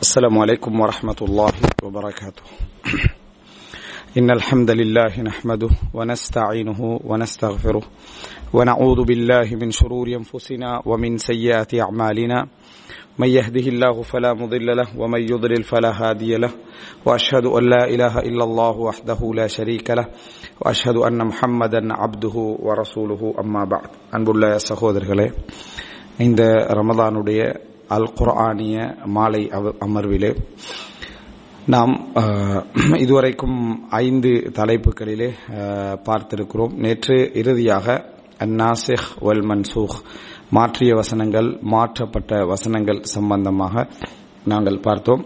السلام عليكم ورحمة الله وبركاته إن الحمد لله نحمده ونستعينه ونستغفره ونعوذ بالله من شرور أنفسنا ومن سيئات أعمالنا من يهده الله فلا مضل له ومن يضلل فلا هادي له وأشهد أن لا إله إلا الله وحده لا شريك له وأشهد أن محمدا عبده ورسوله أما بعد அன்புள்ள சகோதரர்களே இந்த ரமதானுடைய அல் குர்ஆனிய மாலை அவ- அமர்விலே நாம் அஹ், இதுவரைக்கும் ஐந்து தலைப்புகளிலே அஹ், பார்த்திருக்கிறோம் நேற்று இறுதியாக அந்நாசிஹ் வல் மன்சூஹ் மாற்றிய வசனங்கள் மாற்றப்பட்ட வசனங்கள் சம்பந்தமாக நாங்கள் பார்த்தோம்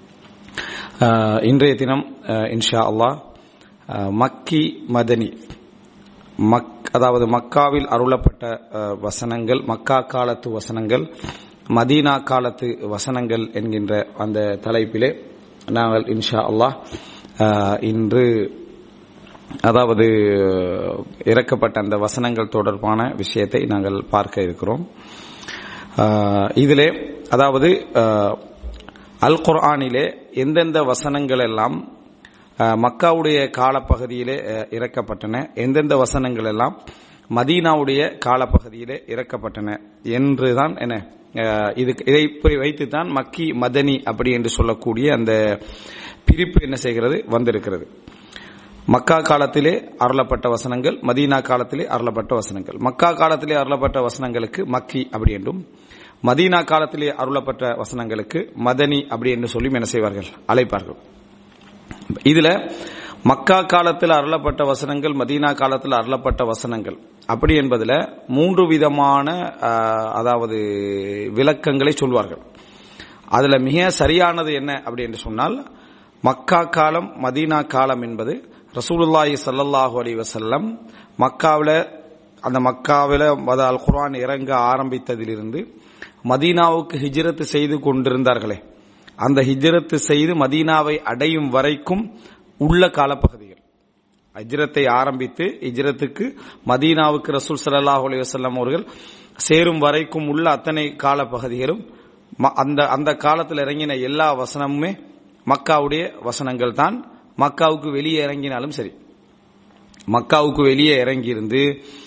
அஹ், இன்றைய தினம் அஹ், இன்ஷா அல்லாஹ் அஹ், மக்கி மதனி மக் அதாவது மக்காவில் அருளப்பட்ட அஹ், வசனங்கள் மக்கா காலத்து வசனங்கள் மதீனா காலத்து வசனங்கள் என்கின்ற அந்த தலைப்பிலே நாங்கள் இன்ஷா அல்லாஹ் அஹ், இன்று அதாவது இறக்கப்பட்ட அந்த வசனங்கள் தொடர்பான விஷயத்தை நாங்கள் பார்க்க இருக்கிறோம் அஹ், இதிலே அதாவது அஹ், அல் குர்ஆனிலே எந்தெந்த வசனங்கள் எல்லாம் அஹ், மக்காவுடைய காலப்பகுதியிலே அஹ், இறக்கப்பட்டன எந்தெந்த வசனங்கள் எல்லாம் மதீனாவுடைய காலப்பகுதியிலே இறக்கப்பட்டன என்றுதான் என்ன அஹ், இது இதை இப்படி வைத்துத்தான் மக்கி மதனி அப்படி என்று சொல்லக்கூடிய அந்த பிரிப்பு என்ன செய்கிறது வந்திருக்கிறது மக்கா காலத்திலே அருளப்பட்ட வசனங்கள் மதீனா காலத்திலே அருளப்பட்ட வசனங்கள் மக்கா காலத்திலே அருளப்பட்ட வசனங்களுக்கு மக்கி அப்படி என்றும் மதீனா காலத்திலே அருளப்பட்ட வசனங்களுக்கு மதனி அப்படி என்று சொல்லி என்ன செய்வார்கள் அழைப்பார்கள் இதுல மக்கா காலத்தில் அருளப்பட்ட வசனங்கள் மதீனா காலத்தில் அருளப்பட்ட வசனங்கள் அப்படி என்பதுல மூன்று விதமான ஆஹ், அதாவது விளக்கங்களை சொல்வார்கள் அதுல மிக சரியானது என்ன அப்படி என்று சொன்னால் மக்கா காலம் மதீனா காலம் என்பது ரசூலுல்லாஹி ஸல்லல்லாஹு அலைஹி வஸல்லம் மக்காவில் அந்த மக்காவில் அதாவது அல் குர்ஆன் இறங்க ஆரம்பித்ததிலிருந்து மதீனாவுக்கு ஹிஜ்ரத் செய்து கொண்டிருந்தார்களே அந்த ஹிஜ்ரத் செய்து மதீனாவை அடையும் வரைக்கும் உள்ள காலப்பகுதிகள் ஹிஜ்ரத்தை ஆரம்பித்து ஹிஜ்ரத்துக்கு மதீனாவுக்கு ரசூல் ஸல்லல்லாஹு அலைஹி வஸல்லம் அவர்கள் சேரும் வரைக்கும் உள்ள அத்தனை காலப்பகுதிகளும் ம- அந்த அந்த காலத்தில் இறங்கின எல்லா வசனமுமே மக்காவுடைய வசனங்கள் தான் மக்காவுக்கு வெளியே இறங்கினாலும் சரி மக்காவுக்கு வெளியே இறங்கியிருந்து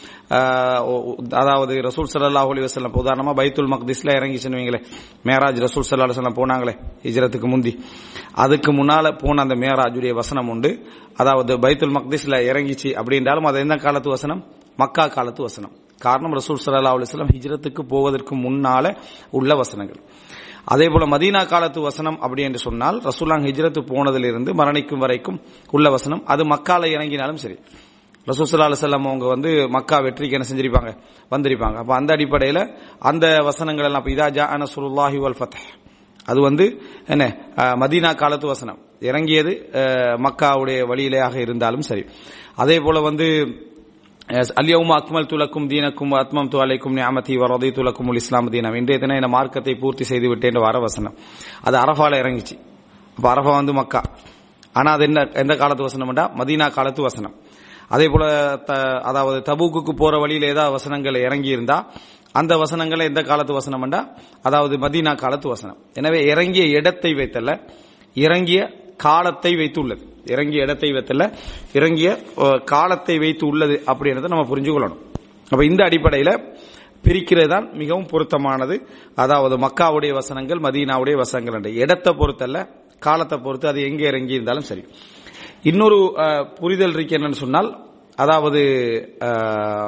ஆஹ், ஒ- ஒ- அதாவது ரசூல் ஸல்லல்லாஹு அலைஹி வஸல்லம் உதாரணமா பைத்துல் மக்திஸ்ல இறங்கி சொன்னீங்களே மேராஜ் ரசூல் ஸல்லல்லாஹு அலைஹி வஸல்லம் போனாங்களே ஹிஜ்ரத்துக்கு முந்தி அதுக்கு முன்னால போன அந்த மேராஜுடைய வசனம் உண்டு அதாவது பைத்துல் மக்திஸ்ல இறங்கிச்சு அப்படின்றாலும் அது எந்த காலத்து வசனம் மக்கா காலத்து வசனம் காரணம் ரசூல் ஸல்லல்லாஹு அலைஹி வஸல்லம் ஹிஜ்ரத்துக்கு போவதற்கு முன்னால உள்ள வசனங்கள் அதே போல மதீனா காலத்து வசனம் அப்படி என்று சொன்னால் ரசூலாங் ஹிஜ்ரத்து போனதிலிருந்து மரணிக்கும் வரைக்கும் உள்ள வசனம் அது மக்கால இறங்கினாலும் சரி ரசூல் ஸல்லல்லாஹு அலைஹி வஸல்லம் அவங்க வந்து மக்கா வெற்றிக்கு என்ன செஞ்சிருப்பாங்க வந்திருப்பாங்க அப்ப அந்த அடிப்படையில அந்த வசனங்கள் எல்லாம் இப்ப இதா ஜா அனசுல்லாஹி வல் ஃபத்ஹ் அது வந்து என்ன அஹ், மதீனா காலத்து வசனம் இறங்கியது அஹ், மக்காவுடைய வழியிலேயாக இருந்தாலும் சரி அதே போல வந்து அல்யவும் அக்மல் துலக்கும் தீனக்கும் அத்மம் துவலைக்கும் நியாமதி வரதை துலக்கும் இஸ்லாம் தீனம் இன்றைய தினம் இந்த மார்க்கத்தை பூர்த்தி செய்து விட்டேன் வர வசனம் அது அரஃபால இறங்கிச்சு அப்ப அரஃபா வந்து மக்கா ஆனா அது என்ன எந்த காலத்து வசனம்டா மதீனா காலத்து வசனம் அதே போல த- அதாவது தபூக்குக்கு போற வழியில ஏதாவது வசனங்கள் இறங்கி இருந்தா அந்த வசனங்கள் எந்த காலத்து வசனம்டா அதாவது மதீனா காலத்து வசனம் எனவே இறங்கிய இடத்தை வைத்தல்ல இறங்கிய காலத்தை வைத்து உள்ளது இறங்கிய இடத்தை வைத்தல்ல இறங்கிய அஹ், காலத்தை வைத்து உள்ளது அப்படின்றத நம்ம புரிஞ்சு கொள்ளணும் அப்ப இந்த அடிப்படையில பிரிக்கிறது தான் மிகவும் பொருத்தமானது அதாவது மக்காவுடைய வசனங்கள் மதீனாவுடைய வசனங்கள் என்ற இடத்தை பொறுத்தல்ல காலத்தை பொறுத்து அது எங்கே இறங்கி இருந்தாலும் சரி இன்னொரு அஹ், புரிதல் இருக்கு என்னன்னு சொன்னால் அதாவது அஹ்,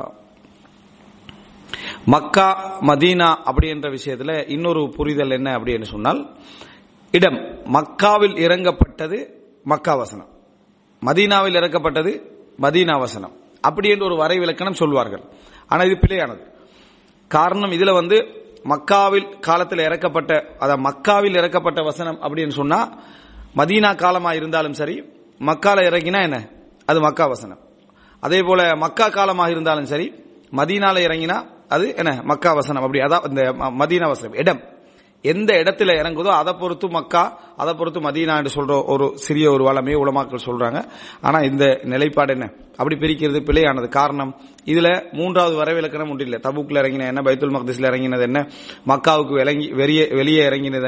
மக்கா மதீனா அப்படி என்ற விஷயத்துல இன்னொரு புரிதல் என்ன அப்படின்னு சொன்னால் இடம் மக்காவில் இறங்கப்பட்டது மக்கா வசனம் மதீனாவில் இறக்கப்பட்டது மதீனா வசனம் அப்படி என்று ஒரு வரை விளக்கணம் சொல்வார்கள் ஆனா இது பிழையானது காரணம் இதுல வந்து மக்காவில் காலத்தில் இறக்கப்பட்ட அதாவது மக்காவில் இறக்கப்பட்ட வசனம் அப்படின்னு சொன்னா மதீனா காலமா இருந்தாலும் சரி மக்கால இறங்கினா என்ன அது மக்கா வசனம் அதே போல மக்கா காலமாக இருந்தாலும் சரி மதீனால இறங்கினா அது என்ன மக்கா வசனம் அப்படி அதான் இந்த ம- மதீனா வசனம் இடம் எந்த இடத்துல இறங்குதோ அதை பொறுத்து மக்கா அதை பொறுத்து மதீனா என்று சொல்ற ஒரு சிறிய ஒரு வளமே உலமாக்கள் சொல்றாங்க ஆனா இந்த நிலைப்பாடு என்ன அப்படி பிரிக்கிறது பிழையானது காரணம் இதுல மூன்றாவது வரவிலக்கணம் ஒன்று இல்லை தபுக்ல இறங்கின என்ன பைத்துல் மக்திஸ்ல இறங்கினது என்ன மக்காவுக்கு விளங்கி வெளியே வெளியே இறங்கினது என்ன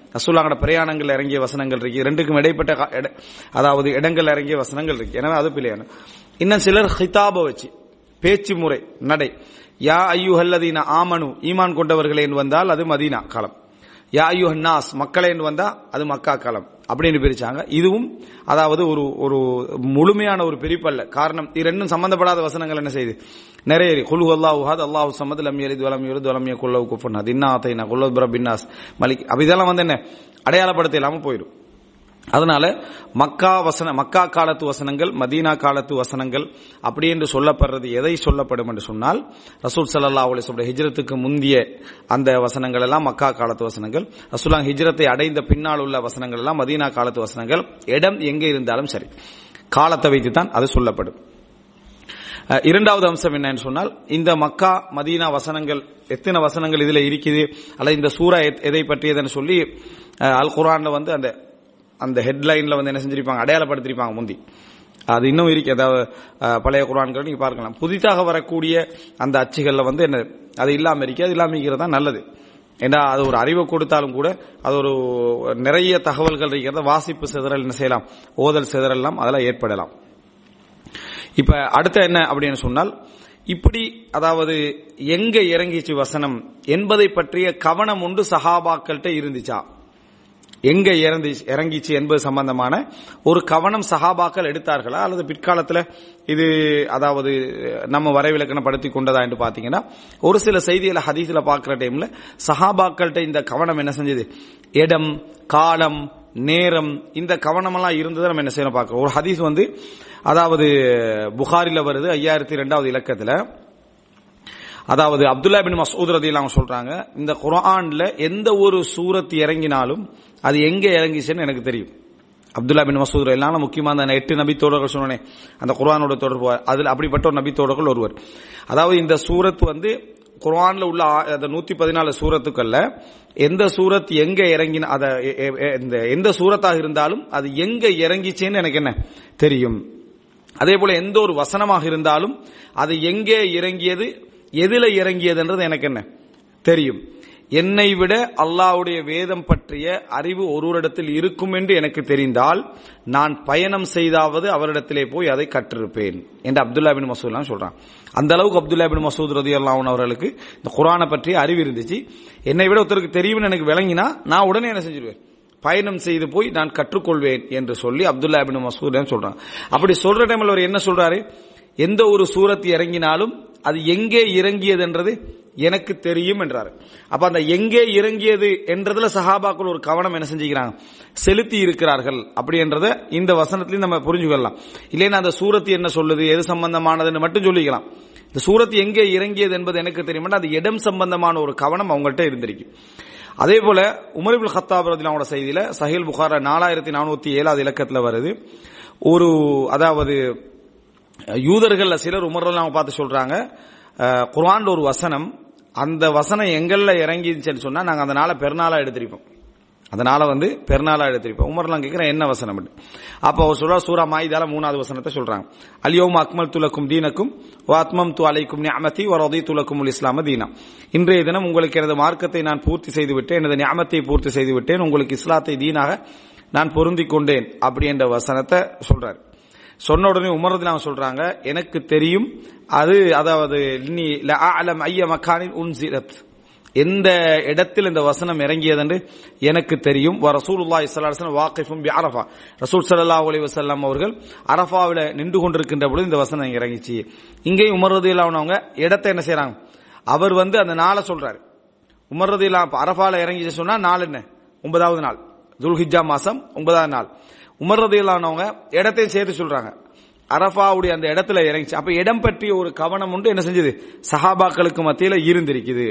ரசூல்லாங்கட பிரயாணங்கள் இறங்கிய வசனங்கள் இருக்கு ரெண்டுக்கும் இடைப்பட்ட கா- இட- அதாவது இடங்கள் இறங்கிய வசனங்கள் இருக்கு எனவே அது பிள்ளையான இன்னும் சிலர் ஹிதாப வச்சு பேச்சு முறை நடை யா ஐயுஹல்லதீன ஆமனு ஈமான் கொண்டவர்களே என்று வந்தால் அது மதீனா காலம் யா ஐயுஹன் நாஸ் மக்களே என்று வந்தா அது மக்கா காலம் அப்படின்னு பிரிச்சாங்க இதுவும் அதாவது ஒரு ஒரு முழுமையான ஒரு பிரிப்பல்ல காரணம் இது ரெண்டும் சம்பந்தப்படாத வசனங்கள் என்ன செய்யுது நிறைய இருக்கு. குல் அல்லாஹ் ஹத் அல்லாஹ் சமத் லம் யலித் வலம் யூலத் வலம் யகுல் லஹு குஃபுவன் அஹத் இன்னா அதைனா குல் பின்னாஸ் மலிக் அப்ப இதெல்லாம் வந்து என்ன அடையாளப்படுத்த இல்லாம போயிடும் அதனால மக்கா வசன மக்கா காலத்து வசனங்கள் மதீனா காலத்து வசனங்கள் அப்படி என்று சொல்லப்படுறது எதை சொல்லப்படும் என்று சொன்னால் ரசூல் சல்லா அலி சொல்ற ஹிஜ்ரத்துக்கு முந்திய அந்த வசனங்கள் எல்லாம் மக்கா காலத்து வசனங்கள் ரசூலா ஹிஜ்ரத்தை அடைந்த பின்னால் உள்ள வசனங்கள் எல்லாம் மதீனா காலத்து வசனங்கள் இடம் எங்கே இருந்தாலும் சரி காலத்தை வைத்து தான் அது சொல்லப்படும் அஹ், இரண்டாவது அம்சம் என்னன்னு சொன்னால் இந்த மக்கா மதீனா வசனங்கள் எத்தனை வசனங்கள் இதுல இருக்குது அல்லது இந்த சூரா எத்- எதை பற்றியதுன்னு சொல்லி அஹ், அல் குர்ஆன்ல வந்து அந்த அந்த ஹெட்லைன்ல வந்து என்ன செஞ்சிருப்பாங்க அடையாளப்படுத்திருப்பாங்க முந்தி அது இன்னும் இருக்கு அதாவது அஹ், பழைய குர்ஆன்கள் நீங்க பார்க்கலாம் புதிதாக வரக்கூடிய அந்த அச்சுகள்ல வந்து என்ன அது இல்லாம இருக்கு அது இல்லாம இருக்கிறது தான் நல்லது ஏன்னா அது ஒரு அறிவை கொடுத்தாலும் கூட அது ஒரு நிறைய தகவல்கள் இருக்கிறத வாசிப்பு சிதறல் என்ன செய்யலாம் ஓதல் சிதறல் எல்லாம் அதெல்லாம் ஏற்படலாம் இப்ப அடுத்த என்ன அப்படின்னு சொன்னால் இப்படி அதாவது எங்க இறங்கிச்சு வசனம் என்பதை பற்றிய கவனம் உண்டு சஹாபாக்கள்கிட்ட இருந்துச்சா எங்க இறந்தி இறங்கிச்சு என்பது சம்பந்தமான ஒரு கவனம் சஹாபாக்கள் எடுத்தார்களா அல்லது பிற்காலத்துல இது அதாவது நம்ம வரைவிலக்கணப்படுத்தி கொண்டதா என்று பாத்தீங்கன்னா ஒரு சில செய்திகளை ஹதீஸ்ல பாக்குற டைம்ல சஹாபாக்கள்கிட்ட இந்த கவனம் என்ன செஞ்சது இடம் காலம் நேரம் இந்த கவனமெல்லாம் இருந்ததை நம்ம என்ன செய்யணும் பார்க்கிறோம் ஒரு ஹதீஸ் வந்து அதாவது புகாரில வருது ஐயாயிரத்தி ரெண்டாவது இலக்கத்துல அதாவது அப்துல்லா பின் மசூத் ரதி அவங்க சொல்றாங்க இந்த குர்ஆன்ல எந்த ஒரு சூரத் இறங்கினாலும் அது எங்க இறங்கிச்சுன்னு எனக்கு தெரியும் அப்துல்லா பின் மசூத் எல்லாம் முக்கியமா அந்த எட்டு நபி தோழர்கள் சொன்னேன் அந்த குர்ஆனோட தொடர்பு அதுல அப்படிப்பட்ட ஒரு நபி தோழர்கள் ஒருவர் அதாவது இந்த சூரத் வந்து குர்ஆன்ல உள்ள ஆ- அந்த நூத்தி பதினாலு சூரத்துக்கல்ல எந்த சூரத் எங்க இறங்கின அத எ- எ- எ- இந்த எந்த சூரத்தாக இருந்தாலும் அது எங்க இறங்கிச்சுன்னு எனக்கு என்ன தெரியும் அதே போல எந்த ஒரு வசனமாக இருந்தாலும் அது எங்கே இறங்கியது எதில இறங்கியதுன்றது எனக்கு என்ன தெரியும் என்னை விட அல்லாஹ்வுடைய வேதம் பற்றிய அறிவு ஒருவரிடத்தில் இருக்கும் என்று எனக்கு தெரிந்தால் நான் பயணம் செய்தாவது அவரிடத்திலே போய் அதை கற்றிருப்பேன் என்று அப்துல்லா பின் மசூத் சொல்றான் அந்த அளவுக்கு அப்துல்லா பின் மசூத் ரதி அல்லாஹ் அவர்களுக்கு இந்த குரானை பற்றிய அறிவு இருந்துச்சு என்னை விட ஒருத்தருக்கு தெரியும்னு எனக்கு விளங்கினா நான் உடனே என்ன செஞ்சிருவேன் பயணம் செய்து போய் நான் கற்றுக்கொள்வேன் என்று சொல்லி அப்துல்லா பின் மசூத் சொல்றான் அப்படி சொல்ற டைம்ல அவர் என்ன சொல்றாரு எந்த ஒரு சூரத் இறங்கினாலும் அது எங்கே இறங்கியதுன்றது எனக்கு தெரியும் என்றாரு அப்ப அந்த எங்கே இறங்கியது என்றதுல சஹாபாக்கள் ஒரு கவனம் என்ன செஞ்சுக்கிறாங்க செலுத்தி இருக்கிறார்கள் அப்படின்றத இந்த வசனத்திலையும் நம்ம புரிஞ்சுக்கலாம் இல்லைன்னா அந்த சூரத்து என்ன சொல்லுது எது சம்பந்தமானதுன்னு மட்டும் சொல்லிக்கலாம் இந்த சூரத் எங்கே இறங்கியது என்பது எனக்கு தெரியும் அது இடம் சம்பந்தமான ஒரு கவனம் அவங்கள்ட்ட இருந்திருக்கு அதே போல உமரிபுல் ஹத்தாப் அவங்களோட செய்தியில சஹில் புகாரா நாலாயிரத்தி நானூத்தி ஏழாவது இலக்கத்துல வருது ஒரு அதாவது யூதர்கள்ல சிலர் உமர்லாம் பார்த்து சொல்றாங்க அஹ், குர்ஆன்ல ஒரு வசனம் அந்த வசனம் எங்கள்ல இறங்கிச்சுன்னு சொன்னா நாங்க அந்த நாளை பெருநாளா எடுத்திருப்போம் அதனால வந்து பெருநாளா எடுத்திருப்போம் உமர்லாம் கேட்கிறேன் என்ன வசனம் அப்ப அவர் சொல்றா சூரா மாயிதால மூணாவது வசனத்தை சொல்றாங்க அல்யோம் அக்மல் துலக்கும் தீனக்கும் வாத்மம் து அலைக்கும் நியமதி வரதி துலக்கும் இஸ்லாம தீனா இன்றைய தினம் உங்களுக்கு எனது மார்க்கத்தை நான் பூர்த்தி செய்து விட்டேன் எனது நியமத்தை பூர்த்தி செய்து விட்டேன் உங்களுக்கு இஸ்லாத்தை தீனாக நான் பொருந்திக் கொண்டேன் அப்படி என்ற வசனத்தை சொல்றாரு சொன்ன உடனே உமரது சொல்றாங்க எனக்கு தெரியும் அது அதாவது நீ அலம் ஐய மக்கானில் உன்சிரத் எந்த இடத்தில் இந்த வசனம் இறங்கியது என்று எனக்கு தெரியும் வ ரசூலுல்லாஹி ஸல்லல்லாஹு அலைஹி வஸல்லம் வாகிஃபும் பி அரஃபா ரசூல் ஸல்லல்லாஹு அலைஹி வஸல்லம் அவர்கள் அரஃபாவில நின்று கொண்டிருக்கின்ற பொழுது இந்த வசனம் இங்க இறங்கிச்சு இங்கேயும் உமர் ரதியல்லாஹு அன்ஹு அவங்க இடத்தை என்ன செய்றாங்க அவர் வந்து அந்த நாளை சொல்றாரு உமர் ரதியல்லாஹு அரஃபால இறங்கிச்சு சொன்னா நாள் என்ன ஒன்பதாவது நாள் துல்ஹிஜ்ஜா மாசம் ஒன்பதாவது நாள் உமர் ரதியல்லானவங்க இடத்தையும் சேர்த்து சொல்றாங்க அரஃபாவுடைய அந்த இடத்துல இறங்கிச்சு அப்ப இடம் பற்றிய ஒரு கவனம் உண்டு என்ன செஞ்சது சஹாபாக்களுக்கு மத்தியில இருந்திருக்குது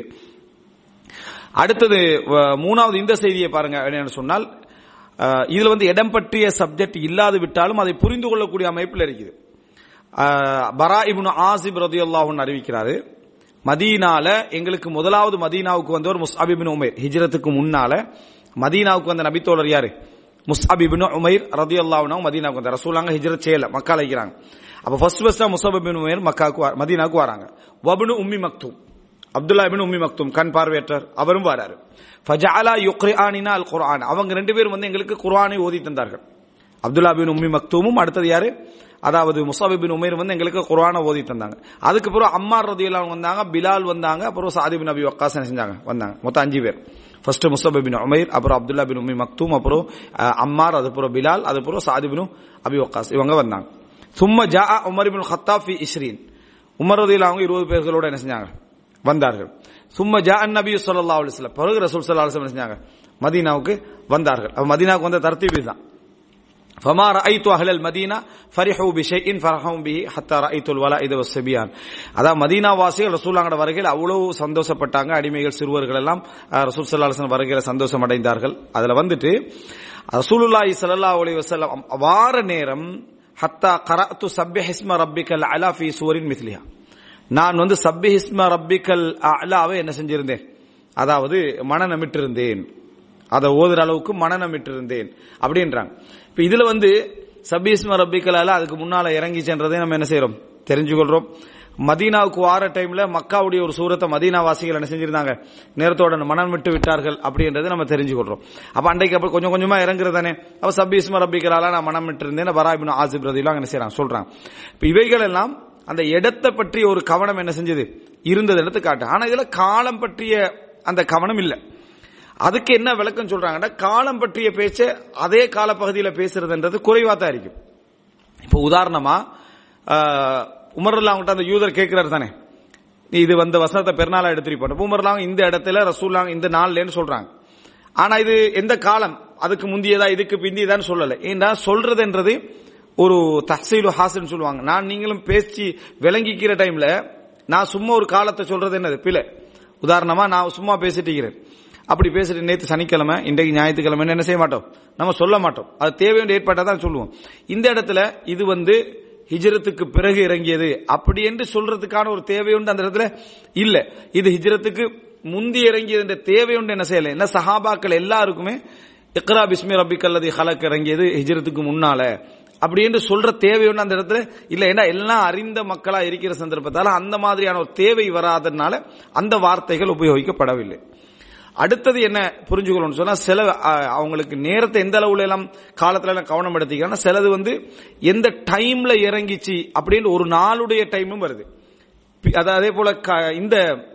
அடுத்தது வ- மூணாவது இந்த செய்தியை பாருங்க என்னன்னு சொன்னால் அஹ், இதுல வந்து இடம் பற்றிய சப்ஜெக்ட் இல்லாது விட்டாலும் அதை புரிந்து கொள்ளக்கூடிய அமைப்பில் இருக்குது அஹ், பரா இப்னு ஆசிப் ரதியுல்லாஹு அறிவிக்கிறாரு மதீனால எங்களுக்கு முதலாவது மதீனாவுக்கு வந்தவர் முஸ்அப் இப்னு உமைர் ஹிஜ்ரத்துக்கு முன்னால மதீனாவுக்கு வந்த நபித்தோழர் யாரு முஸ்அப் இப்னு உமைர் ரதியுல்லாஹு அன்ஹு மதீனாவுக்கு வந்தார் ரசூலாங்க ஹிஜ்ரத் செய்யல மக்கா அழைக்கிறாங்க அப்ப ஃபர்ஸ்ட் ஃபர்ஸ்டா முஸ்அப் இப்னு உமைர் மக்காவுக்கு வா- மதீனாவுக்கு வராங்க வப்னு உம்மி மக்தூம் அப்துல்லா பின் உம்மி மக்தும் கண் பார்வையற்றர் அவரும் வராரு ஃபஜஅலா யுக்ரிஆனினா அல் குர்ஆன் அவங்க ரெண்டு பேரும் வந்து எங்களுக்கு குர்ஆனை ஓதி தந்தார்கள் அப்துல்லா பின் உம்மி மக்தூமும் அடுத்தது யாரு அதாவது முசாபி பின் உமைர் வந்து எங்களுக்கு குர்ஆனை ஓதி தந்தாங்க அதுக்கு பிறகு அம்மார் ரதியல்லாஹு வந்தாங்க பிலால் வந்தாங்க அப்புறம் சாதி பின் அபி வக்காஸ் என்ன செஞ்சாங்க வந்தாங்க மொத்தம் அஞ்சு பேர் ஃபர்ஸ்ட் முஸ்தபி பின் உமைர் அப்புறம் அப்துல்லா பின் உம்மி மக்தூம் அப்புறம் அஹ், அம்மார் அது அப்புறம் பிலால் அது அப்புறம் சாதி பின் அபி வக்காஸ் இவங்க வந்தாங்க சும்மா ஜா உமர் பின் ஹத்தாப் ஃபி இஸ்ரீன் உமர் ரதியல்லாஹு அவங்க இருபது பேர்களோட என்ன செஞ்சாங்க வந்தார்கள் சும்மா ஜா நபி ஸல்லல்லாஹு அலைஹி வஸல்லம் பிறகு ரசூல் ஸல்லல்லாஹு அலைஹி வஸல்லம் என்ன செஞ்சாங்க மதீனாவுக்கு வந்தார்கள் அப்ப மதீனாவுக்கு வந்த தர்த்தீப் தான் فما رأيت أهل المدينة فرحوا بشيء فرحوا به حتى رأيت الولائد والصبيان அதான் மதீனா வாசிகள் ரசூல்லாங்கட வருகையில் அவ்வளவு சந்தோஷப்பட்டாங்க அடிமைகள் சிறுவர்கள் எல்லாம் அஹ், ரசூல் ஸல்லல்லாஹு அலைஹி வஸல்லம் வருகையில சந்தோஷம் அடைந்தார்கள் அதுல வந்துட்டு ரசூலுல்லாஹி ஸல்லல்லாஹு அலைஹி வஸல்லம் வார நேரம் ஹத்தா கரஅத்து சப்பிஹ் இஸ்ம ரப்பிக்கல் அலா ஃபீ சூரின் மித்லிஹா நான் வந்து சப்பிஹ் இஸ்ம ரப்பிக்கல் அலாவை என்ன செஞ்சிருந்தேன் அதாவது மனநமிட்டிருந்தேன் அதை ஓதுற அளவுக்கு மனநமிட்டிருந்தேன் அப்படின்றாங்க இப்ப இதுல வந்து சபீஸ்ம ரப்பிக்கலால அதுக்கு முன்னால இறங்கி சென்றதை நம்ம என்ன செய்யறோம் தெரிஞ்சுக்கொள்றோம் மதீனாவுக்கு வார டைம்ல மக்காவுடைய ஒரு சூரத்தை மதீனா வாசிகள் என்ன செஞ்சிருந்தாங்க நேரத்தோட மனம் விட்டு விட்டார்கள் அப்படின்றத நம்ம தெரிஞ்சுக்கொள்றோம் அப்ப அன்றைக்கு அப்ப கொஞ்சம் கொஞ்சமா இறங்குறதானே அப்ப சபீஸ்ம ரப்பிக்கலால நான் மனம் விட்டு இருந்தேன் பராபின் ஆசிப் ரதிலாம் என்ன செய்யறாங்க சொல்றாங்க இப்ப இவைகள் எல்லாம் அந்த இடத்தை பற்றி ஒரு கவனம் என்ன செஞ்சது இருந்தது எடுத்து காட்டு ஆனா இதுல காலம் பற்றிய அந்த கவனம் இல்லை அதுக்கு என்ன விளக்கம் சொல்றாங்கன்னா காலம் பற்றிய பேச்ச அதே காலப்பகுதியில் பேசுறதுன்றது குறைவா தான் இருக்கும் இப்போ உதாரணமா ஆஹ், உமர்ல அவங்ககிட்ட அந்த யூதர் கேட்கிறாரு தானே நீ இது வந்த வசனத்தை பெருநாளா எடுத்துட்டு உமர்லாம் இந்த இடத்துல ரசூல்லாங்க இந்த நாள்லன்னு சொல்றாங்க ஆனா இது எந்த காலம் அதுக்கு முந்தியதா இதுக்கு பிந்தியதான்னு சொல்லல ஏன்னா சொல்றதுன்றது ஒரு தஹ்சீலு ஹாசன் சொல்லுவாங்க நான் நீங்களும் பேசி விளங்கிக்கிற டைம்ல நான் சும்மா ஒரு காலத்தை சொல்றது என்னது பிழை உதாரணமா நான் சும்மா பேசிட்டு இருக்கிறேன் அப்படி பேசிட்டு நேத்து சனிக்கிழமை இன்றைக்கு ஞாயிற்றுக்கிழமை என்ன செய்ய மாட்டோம் நம்ம சொல்ல மாட்டோம் அது தேவையான ஏற்பாட்டை தான் சொல்லுவோம் இந்த இடத்துல இது வந்து ஹிஜ்ரத்துக்கு பிறகு இறங்கியது அப்படி என்று சொல்றதுக்கான ஒரு தேவையுண்டு அந்த இடத்துல இல்ல இது ஹிஜ்ரத்துக்கு முந்தி இறங்கியது என்ற தேவையுண்டு என்ன செய்யல என்ன சஹாபாக்கள் எல்லாருக்குமே இக்ரா பிஸ்மி ரப்பிக் அல்லது ஹலக் இறங்கியது ஹிஜ்ரத்துக்கு முன்னால அப்படி என்று சொல்ற தேவையுண்டு அந்த இடத்துல இல்ல ஏன்னா எல்லாம் அறிந்த மக்களா இருக்கிற சந்தர்ப்பத்தால அந்த மாதிரியான ஒரு தேவை வராதனால அந்த வார்த்தைகள் உபயோகிக்கப்படவில்லை அடுத்தது என்ன புரிஞ்சுக்கணும்னு சொன்னா சில அஹ், அவங்களுக்கு நேரத்தை எந்த அளவுல எல்லாம் காலத்துல எல்லாம் கவனம் எடுத்திக்கிறாங்க சிலது வந்து எந்த டைம்ல இறங்கிச்சு அப்படின்னு ஒரு நாளுடைய டைமும் வருது பி- அது அதே போல க- இந்த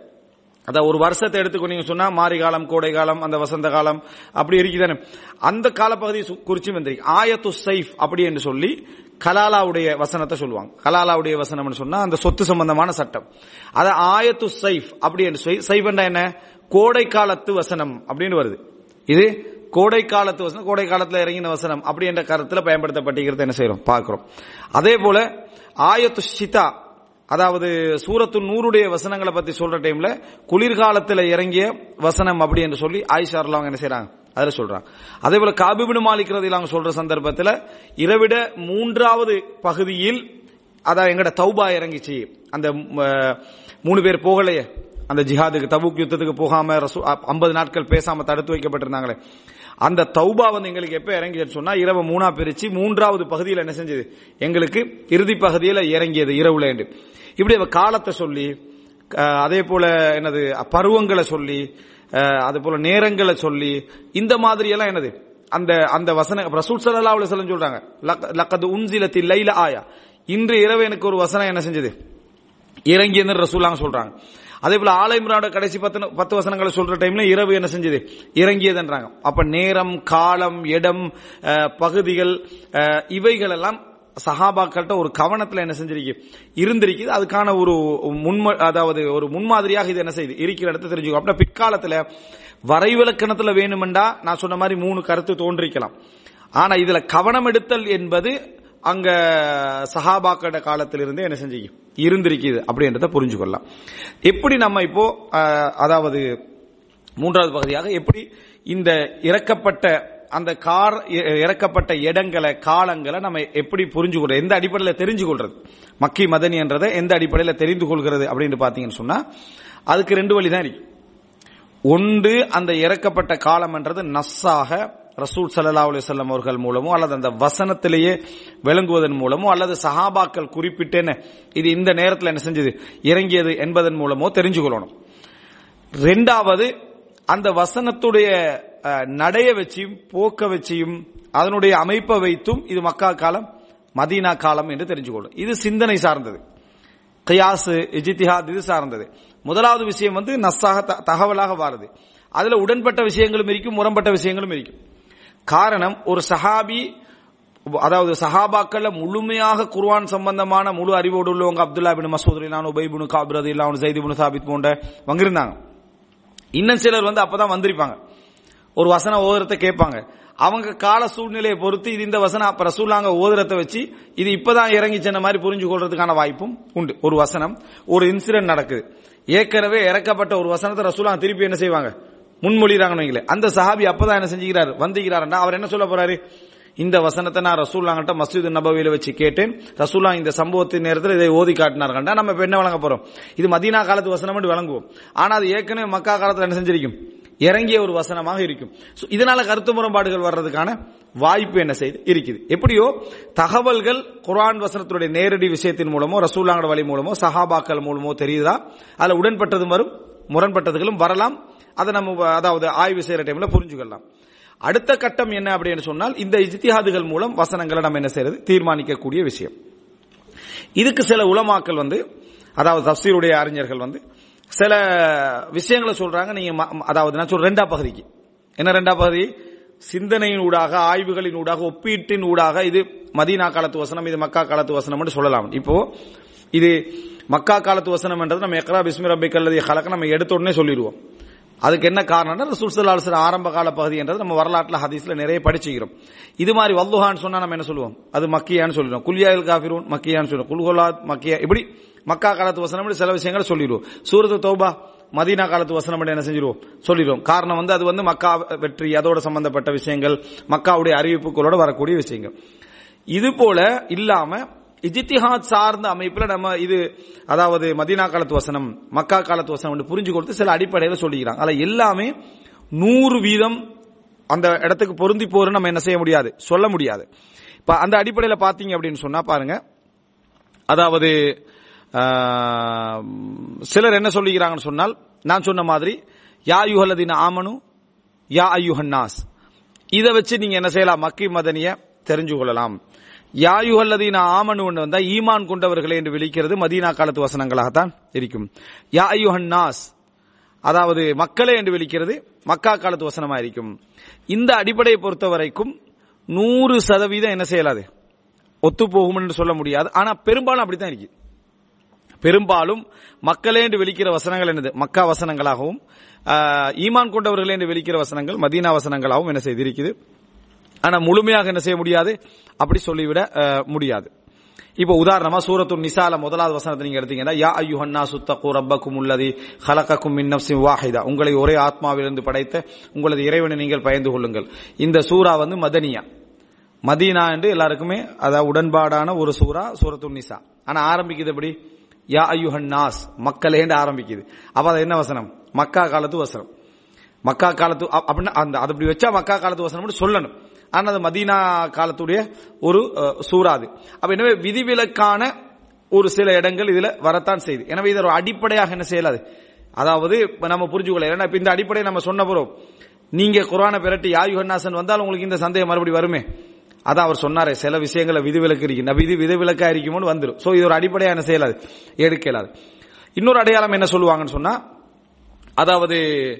அதான் ஒரு வருஷத்தை எடுத்துக்கொண்டீங்க சொன்னா மாரி காலம் கோடை காலம் அந்த வசந்த காலம் அப்படி இருக்குதானே அந்த காலப்பகுதி சு- குறிச்சு வந்திருக்கு ஆயத்து சைஃப் அப்படி என்று சொல்லி கலாலாவுடைய வசனத்தை சொல்லுவாங்க கலாலாவுடைய வசனம்னு சொன்னா அந்த சொத்து சம்பந்தமான சட்டம் அத ஆயத்து சைஃப் அப்படி என்று சொல்லி சைஃப் என்றா என்ன கோடை காலத்து வசனம் அப்படின்னு வருது இது கோடை காலத்து வசனம் கோடை காலத்துல இறங்கின வசனம் அப்படி என்ற கருத்துல பயன்படுத்தப்பட்டிருக்கிறது என்ன செய்யறோம் பார்க்கிறோம் அதே போல ஆயத்து ஷிதா அதாவது சூரத்து நூறுடைய வசனங்களை பத்தி சொல்ற டைம்ல குளிர்காலத்துல இறங்கிய வசனம் அப்படி என்று சொல்லி ஆயிஷா அவங்க என்ன செய்றாங்க அதுல சொல்றாங்க அதே போல காபிபின் மாலிக்கிறது அவங்க சொல்ற சந்தர்ப்பத்துல இரவிட மூன்றாவது பகுதியில் அதான் எங்கட தௌபா இறங்கிச்சு அந்த ம், மூணு பேர் போகலையே அந்த ஜிஹாதுக்கு தபுக் யுத்தத்துக்கு போகாம ஐம்பது நாட்கள் பேசாம தடுத்து வைக்கப்பட்டிருந்தாங்களே அந்த தௌபா வந்து எங்களுக்கு எப்ப இறங்கியதுன்னு சொன்னா இரவு மூணா பிரிச்சு மூன்றாவது பகுதியில் என்ன செஞ்சது எங்களுக்கு இறுதி பகுதியில் இறங்கியது இரவுல என்று இப்படி அவ காலத்தை சொல்லி அஹ், அதே போல என்னது பருவங்களை சொல்லி அஹ், அதே போல நேரங்களை சொல்லி இந்த மாதிரி எல்லாம் என்னது அந்த அந்த வசன ரசூல் ஸல்லல்லாஹு அலைஹி வஸல்லம் சொல்றாங்க லக்க- லக்கது உன்சிலத்தி லைல ஆயா இன்று இரவு எனக்கு ஒரு வசனம் என்ன செஞ்சது இறங்கியதுன்னு ரசூலாங்க சொல்றாங்க அதே போல ஆலயம்ராவோட கடைசி பத்து பத்து வசனங்களை சொல்ற டைம்ல இரவு என்ன செஞ்சது இறங்கியதுன்றாங்க அப்ப நேரம் காலம் இடம் அஹ், பகுதிகள் அஹ், இவைகள் எல்லாம் சஹாபாக்கள்கிட்ட ஒரு கவனத்துல என்ன செஞ்சிருக்கு இருந்திருக்குது அதுக்கான ஒரு முன்ம அதாவது ஒரு முன்மாதிரியாக இது என்ன செய்யுது இருக்கிற இடத்த தெரிஞ்சுக்கோ அப்படின்னா பிற்காலத்துல வரைவிலக்கணத்துல வேணுமெண்டா நான் சொன்ன மாதிரி மூணு கருத்து தோன்றிக்கலாம் ஆனா இதுல கவனம் எடுத்தல் என்பது அங்க சஹாபாக்கட காலத்திலிருந்து என்ன செஞ்சு இருந்திருக்குது அப்படின்றத புரிஞ்சுக்கொள்ளலாம் எப்படி நம்ம இப்போ அஹ், அதாவது மூன்றாவது பகுதியாக எப்படி இந்த இறக்கப்பட்ட அந்த கார் இ- இறக்கப்பட்ட இடங்களை காலங்களை நம்ம எப்படி புரிஞ்சு கொள்றது எந்த அடிப்படையில் தெரிஞ்சு கொள்றது மக்கி மதனி என்றதை எந்த அடிப்படையில் தெரிந்து கொள்கிறது அப்படின்னு பாத்தீங்கன்னு சொன்னா அதுக்கு ரெண்டு வழி தான் இருக்கு ஒன்று அந்த இறக்கப்பட்ட காலம் என்றது நஸ்ஸாக ரசூல் ஸல்லல்லாஹு அலைஹி வஸல்லம் அவர்கள் மூலமோ அல்லது அந்த வசனத்திலேயே விளங்குவதன் மூலமோ அல்லது சஹாபாக்கள் குறிப்பிட்டேன்னு இது இந்த நேரத்தில் என்ன செஞ்சது இறங்கியது என்பதன் மூலமோ தெரிஞ்சு கொள்ளணும் ரெண்டாவது அந்த வசனத்துடைய அஹ், நடைய வச்சியும் போக்க வச்சியும் அதனுடைய அமைப்பை வைத்தும் இது மக்கா காலம் மதீனா காலம் என்று தெரிஞ்சுக்கொள்ளும் இது சிந்தனை சார்ந்தது கியாஸ் இஜித்திஹாத் இது சார்ந்தது முதலாவது விஷயம் வந்து நஸ்ஸாக த- தகவலாக வாருது அதுல உடன்பட்ட விஷயங்களும் இருக்கும் முரண்பட்ட விஷயங்களும் இருக்கும் காரணம் ஒரு சஹாபி அதாவது சஹாபாக்கள்ல முழுமையாக குர்ஆன் சம்பந்தமான முழு அறிவோடு உள்ளவங்க அப்துல்லா பின் மசூத் நான் உபை பின் காபிரது இல்லாம ஜெயித் பின் சாபித் போன்றவங்க இருந்தாங்க இன்னும் சிலர் வந்து அப்பதான் வந்திருப்பாங்க ஒரு வசனம் ஓதுறத கேட்பாங்க அவங்க கால சூழ்நிலையை பொறுத்து இது இந்த வசனம் அப்ப ரசூலாங்க ஓதுறத வச்சு இது இப்பதான் இறங்கி சென்ன மாதிரி புரிஞ்சு கொள்றதுக்கான வாய்ப்பும் உண்டு ஒரு வசனம் ஒரு இன்சிடென்ட் நடக்குது ஏற்கனவே இறக்கப்பட்ட ஒரு வசனத்தை ரசூலாங்க திருப்பி என்ன செய்வாங்க முன்மொழிறாங்கன்னு வைங்களேன் அந்த சஹாபி அப்பதான் என்ன செஞ்சுக்கிறார் வந்திருக்கிறாருன்னா அவர் என்ன சொல்ல போறாரு இந்த வசனத்தை நான் ரசூல்லாங்கிட்ட மஸ்ஜித் நபவியில வச்சு கேட்டேன் ரசூல்லா இந்த சம்பவத்தின் நேரத்தில் இதை ஓதி காட்டினார்கள்டா நம்ம இப்ப என்ன வழங்க போறோம் இது மதீனா காலத்து வசனம் என்று வழங்குவோம் ஆனா அது ஏற்கனவே மக்கா காலத்துல என்ன செஞ்சிருக்கும் இறங்கிய ஒரு வசனமாக இருக்கும் So, இதனால கருத்து முரண்பாடுகள் வர்றதுக்கான வாய்ப்பு என்ன செய்து இருக்குது எப்படியோ தகவல்கள் குர்ஆன் வசனத்துடைய நேரடி விஷயத்தின் மூலமோ ரசூல்லாங்கட வழி மூலமோ சஹாபாக்கள் மூலமோ தெரியுதா அதுல உடன்பட்டதும் வரும் முரண்பட்டதுகளும் வரலாம் அதை நம்ம அதாவது ஆய்வு செய்யற டைம்ல புரிஞ்சுக்கலாம் அடுத்த கட்டம் என்ன அப்படின்னு சொன்னால் இந்த இஜ்திஹாதுகள் மூலம் வசனங்களை நம்ம என்ன செய்யறது தீர்மானிக்கக்கூடிய விஷயம் இதுக்கு சில உலமாக்கள் வந்து அதாவது தப்சீருடைய அறிஞர்கள் வந்து சில விஷயங்களை சொல்றாங்க நீங்க ம- ம- அதாவது நான் சொல்ற ரெண்டா பகுதிக்கு என்ன ரெண்டா பகுதி சிந்தனையின் ஊடாக ஆய்வுகளின் ஊடாக ஒப்பீட்டின் ஊடாக இது மதீனா காலத்து வசனம் இது மக்கா காலத்து வசனம் என்று சொல்லலாம் இப்போ இது மக்கா காலத்து வசனம் என்றது நம்ம எக்ரா பிஸ்மி ரப்பி கல்லதி கலக்க நம்ம எடுத்த உடனே சொல்லிடுவோம் அதுக்கு என்ன காரணம்னா ரசூல் ஸல்லல்லாஹு அலைஹி வஸல்லம் ஆரம்ப கால பகுதின்றது நம்ம வரலாற்றுல ஹதீஸ்ல நிறைய படிச்சுக்கிறோம் இது மாதிரி வல்லுஹான்னு சொன்னா நம்ம என்ன சொல்லுவோம் அது மக்கியான்னு சொல்லிடுவோம் குல்யாயில் காஃபிரூன் மக்கியான்னு சொல்லுவோம் குல்குலாத் மக்கியா இப்படி மக்கா காலத்து வசனம் இப்படி சில விஷயங்களை சொல்லிடுவோம் சூரத்து தௌபா மதீனா காலத்து வசனம் இப்படி என்ன செஞ்சிருவோம் சொல்லிடுவோம் காரணம் வந்து அது வந்து மக்கா வெற்றி அதோட சம்பந்தப்பட்ட விஷயங்கள் மக்காவுடைய அறிவிப்புகளோட வரக்கூடிய விஷயங்கள் இது போல இல்லாம இஜித்திஹாத் சார்ந்த அமைப்புல நம்ம இது அதாவது மதீனா காலத்து வசனம் மக்கா காலத்து வசனம் என்று புரிஞ்சு கொடுத்து சில அடிப்படையில சொல்லிக்கிறாங்க அதுல எல்லாமே நூறு வீதம் அந்த இடத்துக்கு பொருந்தி போறன்னு நம்ம என்ன செய்ய முடியாது சொல்ல முடியாது இப்ப அந்த அடிப்படையில பாத்தீங்க அப்படின்னு சொன்னா பாருங்க அதாவது ஆஹ், சிலர் என்ன சொல்லிக்கிறாங்கன்னு சொன்னால் நான் சொன்ன மாதிரி யா யுஹல்லதீன ஆமனு யா ஐயுஹன்னாஸ் இதை வச்சு நீங்க என்ன செய்யலாம் மக்கி மதனிய தெரிஞ்சு கொள்ளலாம் யா யுஹல்லதீன ஆமனு வந்தா ஈமான் கொண்டவர்களே என்று விളിக்கிறது மதீனா காலத்து வசனங்களாகத்தான் இருக்கும் யா ஐயுஹன்னாஸ் அதாவது மக்களே என்று விളിக்கிறது மக்கா காலத்து வசனமா இருக்கும் இந்த அடிப்படையை பொறுத்த வரைக்கும் நூறு சதவீதம் என்ன செய்யலாது ஒத்து போகும் என்று சொல்ல முடியாது ஆனா பெரும்பாலும் அப்படித்தான் இருக்கு பெரும்பாலும் மக்களே என்று வெளிக்கிற வசனங்கள் என்னது மக்கா வசனங்களாகவும் ஆஹ், ஈமான் கொண்டவர்களே என்று வெளிக்கிற வசனங்கள் மதீனா வசனங்களாகவும் என்ன செய்திருக்குது ஆனா முழுமையாக என்ன செய்ய முடியாது அப்படி சொல்லிவிட ஆஹ், முடியாது இப்போ உதாரணமா சூரத்து நிசால முதலாவது வசனத்தை நீங்க எடுத்தீங்கன்னா யா ஐயுஹன்னா சுத்தகு ரப்பக்கும் உள்ளதி ஹலக்கக்கும் மின் நஃப்ஸின் வாஹிதா உங்களை ஒரே ஆத்மாவிலிருந்து படைத்த உங்களது இறைவனை நீங்கள் பயந்து கொள்ளுங்கள் இந்த சூரா வந்து மதனியா மதீனா என்று எல்லாருக்குமே அதாவது உடன்பாடான ஒரு சூரா சூரத்து நிசா ஆனா ஆரம்பிக்குது எப்படி யா ஐயுஹன் நாஸ் மக்களேன்னு ஆரம்பிக்குது அப்ப அது என்ன வசனம் மக்கா காலத்து வசனம் மக்கா காலத்து அ- அப்படின்னா அந்த அது அப்படி வச்சா மக்கா காலத்து வசனம் சொல்லணும் ஆனா அது மதீனா காலத்துடைய ஒரு அஹ், சூறா அது அப்ப எனவே விதிவிலக்கான ஒரு சில இடங்கள் இதுல வரத்தான் செய்யுது எனவே இதை ஒரு அடிப்படையாக என்ன செய்யலாது அதாவது இப்ப நம்ம புரிஞ்சுக்கொள்ள ஏன்னா இப்ப இந்த அடிப்படையை நம்ம சொன்ன போறோம் நீங்க குரானை பெரட்டி யாயுஹன்னாசன் வந்தால் உங்களுக்கு இந்த சந்தேகம் மறுபடியும் வருமே அதான் அவர் சொன்னாரே சில விஷயங்களை விதிவிலக்கு இருக்கு நபி இது விதிவிலக்கா இருக்குமோன்னு வந்துடும் சோ இது ஒரு அடிப்படையா என்ன செய்யலாது எடுக்கலாது இன்னொரு அடையாளம் என்ன சொல்லுவாங்கன்னு சொன்னா அதாவது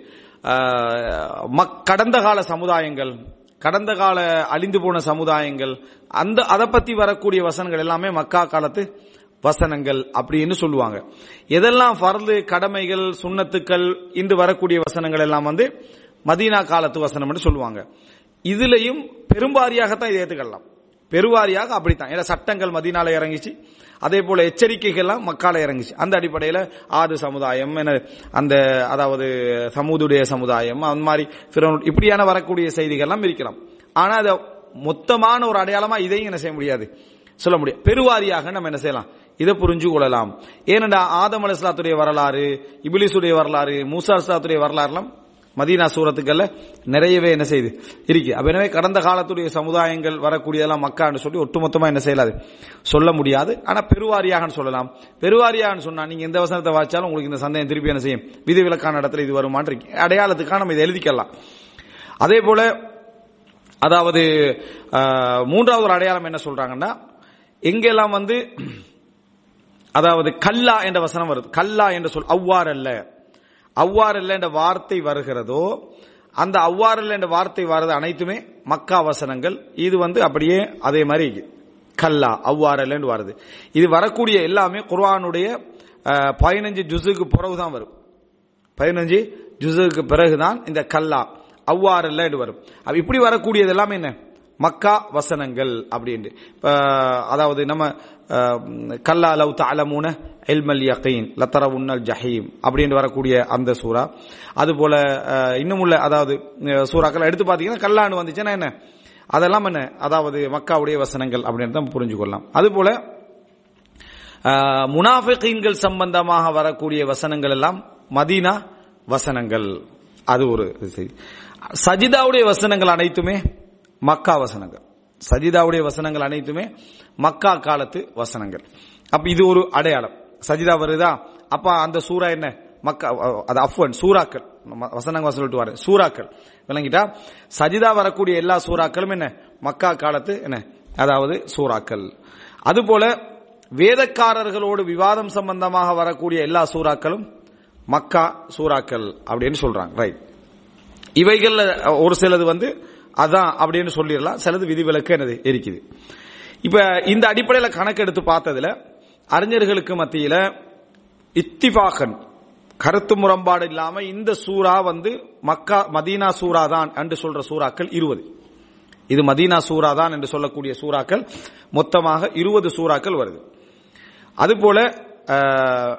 ஆஹ், மக்- கடந்த கால சமுதாயங்கள் கடந்த கால அழிந்து போன சமுதாயங்கள் அந்த அதை பத்தி வரக்கூடிய வசனங்கள் எல்லாமே மக்கா காலத்து வசனங்கள் அப்படின்னு சொல்லுவாங்க எதெல்லாம் ஃபர்து கடமைகள் சுன்னத்துக்கள் இன்று வரக்கூடிய வசனங்கள் எல்லாம் வந்து மதீனா காலத்து வசனம்னு சொல்லுவாங்க இதுலயும் பெரும்பாரியாகத்தான் இதை ஏத்துக்கலாம் பெருவாரியாக அப்படித்தான் ஏன்னா சட்டங்கள் மதீனால இறங்கிச்சு அதே போல எச்சரிக்கைகள்லாம் மக்கால இறங்கிச்சு அந்த அடிப்படையில ஆது சமுதாயம் என அந்த அதாவது சமூதுடைய சமுதாயம் அந்த மாதிரி ஃபிரௌன் இப்படியான வரக்கூடிய செய்திகள்லாம் இருக்கலாம் ஆனா அது மொத்தமான ஒரு அடையாளமா இதையும் என்ன செய்ய முடியாது சொல்ல முடியும் பெருவாரியாக நம்ம என்ன செய்யலாம் இதை புரிஞ்சு கொள்ளலாம் ஏனென்றா ஆதம் அலிஸ்லாத்துடைய வரலாறு இபிலிசுடைய வரலாறு மூசா அலிஸ்லாத்துடைய வரலாறுலாம் மதீனா சூரத்துக்கள்ல நிறையவே என்ன செய்யுது இருக்கு அப்ப எனவே கடந்த காலத்துடைய சமுதாயங்கள் வரக்கூடியதெல்லாம் மக்கான்னு சொல்லி ஒட்டுமொத்தமா என்ன செய்யலாது சொல்ல முடியாது ஆனா பெருவாரியாக சொல்லலாம் பெருவாரியாக சொன்னா நீங்க எந்த வசனத்தை வாய்ச்சாலும் உங்களுக்கு இந்த சந்தேகம் திருப்பி என்ன செய்யும் விதிவிலக்கான இடத்துல இது வருமான்னு இருக்கு அடையாளத்துக்காக நம்ம இதை எழுதிக்கலாம் அதே போல அதாவது ஆஹ், மூன்றாவது ஒரு அடையாளம் என்ன சொல்றாங்கன்னா எங்கெல்லாம் வந்து அதாவது கல்லா என்ற வசனம் வருது கல்லா என்ற சொல் அவ்வாறு அல்ல அவ்வாறு அல்ல என்ற வார்த்தை வருகிறதோ அந்த அவ்வாறு அல்ல என்ற வார்த்தை வர்றது அனைத்துமே மக்கா வசனங்கள் இது வந்து அப்படியே அதே மாதிரி கல்லா அவ்வாறு அல்லன்னு வருது இது வரக்கூடிய எல்லாமே குர்ஆனுடைய அஹ், பதினஞ்சு ஜுசுக்கு பிறகுதான் வரும் பதினஞ்சு ஜுசுக்கு பிறகுதான் இந்த கல்லா அவ்வாறு அல்ல என்று வரும் அப்ப இப்படி வரக்கூடியது எல்லாமே என்ன மக்கா வசனங்கள் அப்படின்ட்டு இப்ப, அதாவது நம்ம அஹ், கல்லா லவ் தஅலமூன இல்மல் யகீன் லத்தரவுன்னல் ஜஹீம் அப்படின்னு வரக்கூடிய அந்த சூரா அதுபோல அஹ், இன்னும் உள்ள அதாவது அஹ், சூறாக்கள் எடுத்து பார்த்தீங்கன்னா கல்லான்னு வந்துச்சுன்னா என்ன அதெல்லாம் என்ன அதாவது மக்காவுடைய வசனங்கள் அப்படின்னு தான் புரிஞ்சு கொள்ளலாம் அதுபோல முனாஃபிகீன்கள் சம்பந்தமாக வரக்கூடிய வசனங்கள் எல்லாம் மதீனா வசனங்கள் அது ஒரு செய்தி சஜிதாவுடைய வசனங்கள் அனைத்துமே மக்கா வசனங்கள் சஜிதாவுடைய வசனங்கள் அனைத்துமே மக்கா காலத்து வசனங்கள் அப்ப இது ஒரு அடையாளம் சஜிதா வருதா அப்ப அந்த சூரா என்ன மக்கா அது அஃப்வன் சூறாக்கள் நம்ம வசனங்க சொல்லிட்டு வர சூறாக்கள் விளங்கிட்டா சஜிதா வரக்கூடிய எல்லா சூறாக்களும் என்ன மக்கா காலத்து என்ன அதாவது சூறாக்கள் அதுபோல வேதக்காரர்களோடு விவாதம் சம்பந்தமாக வரக்கூடிய எல்லா சூறாக்களும் மக்கா சூறாக்கள் அப்படின்னு சொல்றாங்க ரைட் இவைகள்ல ஒரு சிலது வந்து அதான் அப்படின்னு சொல்லிடலாம் சிலது விதிவிலக்கு என்னது இருக்குது இப்ப இந்த அடிப்படையில கணக்கெடுத்து பார்த்ததுல அறிஞர்களுக்கு மத்தியில இத்திபாகன் கருத்து முரண்பாடு இல்லாம இந்த சூறா வந்து மக்கா மதீனா சூரா தான் என்று சொல்ற சூறாக்கள் இருபது இது மதீனா சூரா தான் என்று சொல்லக்கூடிய சூறாக்கள் மொத்தமாக இருபது சூறாக்கள் வருது அதுபோல அஹ்,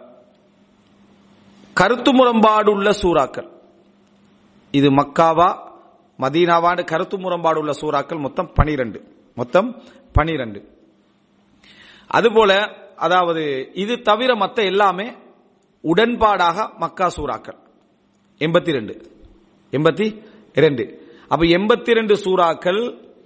கருத்து முரண்பாடு உள்ள சூறாக்கள் இது மக்காவா மதீனாவான்னு கருத்து முரண்பாடு உள்ள சூறாக்கள் மொத்தம் பனிரெண்டு மொத்தம் பனிரெண்டு அதுபோல அதாவது இது தவிர மத்த எல்லாமே உடன்பாடாக மக்கா சூறாக்கள் எண்பத்தி ரெண்டு எண்பத்தி இரண்டு அப்ப எண்பத்தி ரெண்டு சூறாக்கள்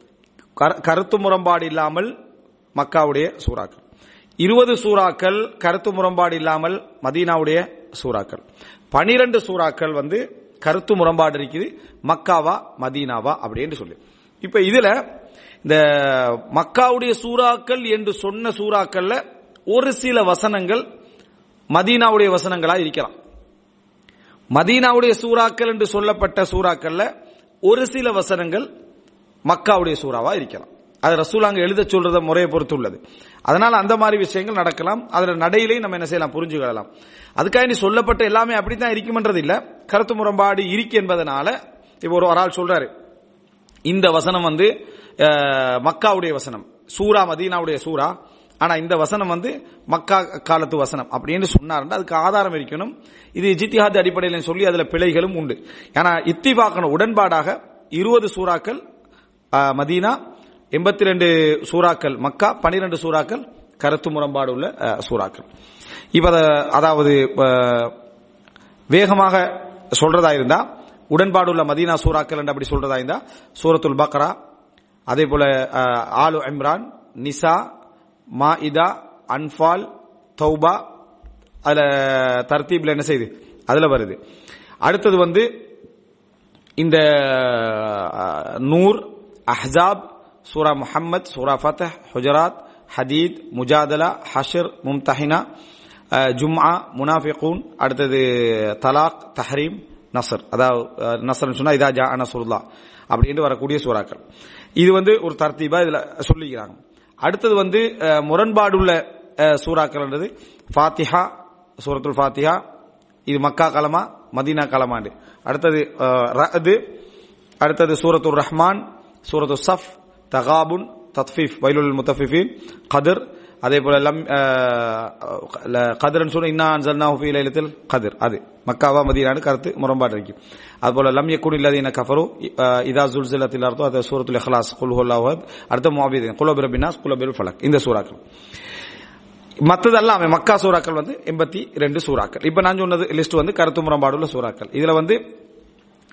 கர- கருத்து முரண்பாடு இல்லாமல் மக்காவுடைய சூறாக்கள் இருபது சூறாக்கள் கருத்து முரண்பாடு இல்லாமல் மதீனாவுடைய சூறாக்கள் பனிரெண்டு சூறாக்கள் வந்து கருத்து முரண்பாடு இருக்குது மக்காவா மதீனாவா அப்படின்னு சொல்லி இப்ப இதுல இந்த மக்காவுடைய சூறாக்கள் என்று சொன்ன சூறாக்கள்ல ஒரு சில வசனங்கள் மதீனாவுடைய வசனங்களா இருக்கலாம் மதீனாவுடைய சூறாக்கள் என்று சொல்லப்பட்ட சூறாக்கள்ல ஒரு சில வசனங்கள் மக்காவுடைய சூறாவா இருக்கலாம் அது ரசூலாங்க எழுத சொல்றத முறையை பொறுத்து உள்ளது அதனால அந்த மாதிரி விஷயங்கள் நடக்கலாம் அதுல நடையிலே நம்ம என்ன செய்யலாம் புரிஞ்சுக்கலாம் அதுக்காக நீ சொல்லப்பட்ட எல்லாமே அப்படித்தான் இருக்குமன்றது இல்ல கருத்து முரண்பாடு இருக்கு என்பதனால இப்போ ஒரு ஒரு ஆள் சொல்றாரு இந்த வசனம் வந்து அஹ், மக்காவுடைய வசனம் சூரா மதீனாவுடைய சூரா ஆனா இந்த வசனம் வந்து மக்கா காலத்து வசனம் அப்படின்னு சொன்னாருன்னா அதுக்கு ஆதாரம் இருக்கணும் இது ஜித்திஹாத் அடிப்படையில் சொல்லி அதுல பிழைகளும் உண்டு ஏன்னா இத்திபாக்கணும் உடன்பாடாக இருபது சூறாக்கள் அஹ், மதீனா எண்பத்தி ரெண்டு சூறாக்கள் மக்கா பனிரெண்டு சூறாக்கள் கருத்து முரண்பாடு உள்ள அஹ், சூறாக்கள் இப்ப அத- அதாவது அஹ், வேகமாக சொல்றதா இருந்தா உடன்பாடு உள்ள மதீனா சூறாக்கள் என்று அப்படி சொல்றதா இருந்தா சூரத்துல் பக்ரா அதே போல அஹ், ஆலு இம்ரான் நிசா மாஇதா அன்பால் தௌபா அதுல தர்த்தீப்ல என்ன செய்யுது அதுல வருது அடுத்தது வந்து இந்த அஹ், நூர் அஹ்ஸாப் சூரா முஹம்மத் சூரா ஃபத்தஹ் ஹுஜராத் ஹதீத் முஜாதலா ஹஷர் மும்தஹினா அஹ், ஜும்ஆ முனாஃபிகூன் அடுத்தது தலாக் தஹரீம் நசர் அதாவது அஹ், நசர்னு சொன்னா இதா ஜா நசருல்லா அப்படின்னு வரக்கூடிய சூறாக்கள் இது வந்து ஒரு தர்த்தீபா இதுல சொல்லிக்கிறாங்க அடுத்தது வந்து அஹ், முரண்பாடுள்ள அஹ், சூறாக்கள்ன்றது ஃபாத்திஹா சூரத்துல் ஃபாத்திஹா இது மக்கா காலமா மதீனா காலமாண்டு அடுத்தது அஹ், ரஅது அடுத்தது சூரத்துர் ரஹ்மான் சூரத்து சஃப் தகாபுன் தத்ஃபீஃப் வைலுல் முத்தஃபிஃபீன் கதிர் அதே போல லம் கதிரன் சொன்ன இன்னா அன்சல்னாஹு ஃபீ லைலத்தில் கதிர் அது மக்காவா மதீனான்னு கருத்து முரண்பாடு இருக்கு அது போல லம் யக்குன் இல்லதீன கஃபரு அஹ், இதா ஜுல்சிலத்தில் அர்த்தம் அது சூரத்துல் இஹ்லாஸ் குல் ஹுவல்லாஹு அஹத் அடுத்த முஆவிதீன் குல் பிரபினாஸ் குல் பில் ஃபலக் இந்த சூறாக்கள் மத்தது எல்லாமே மக்கா சூறாக்கள் வந்து எண்பத்தி ரெண்டு சூறாக்கள் இப்ப நான் சொன்னது லிஸ்ட் வந்து கருத்து முரண்பாடுள்ள சூறாக்கள் இதுல வந்து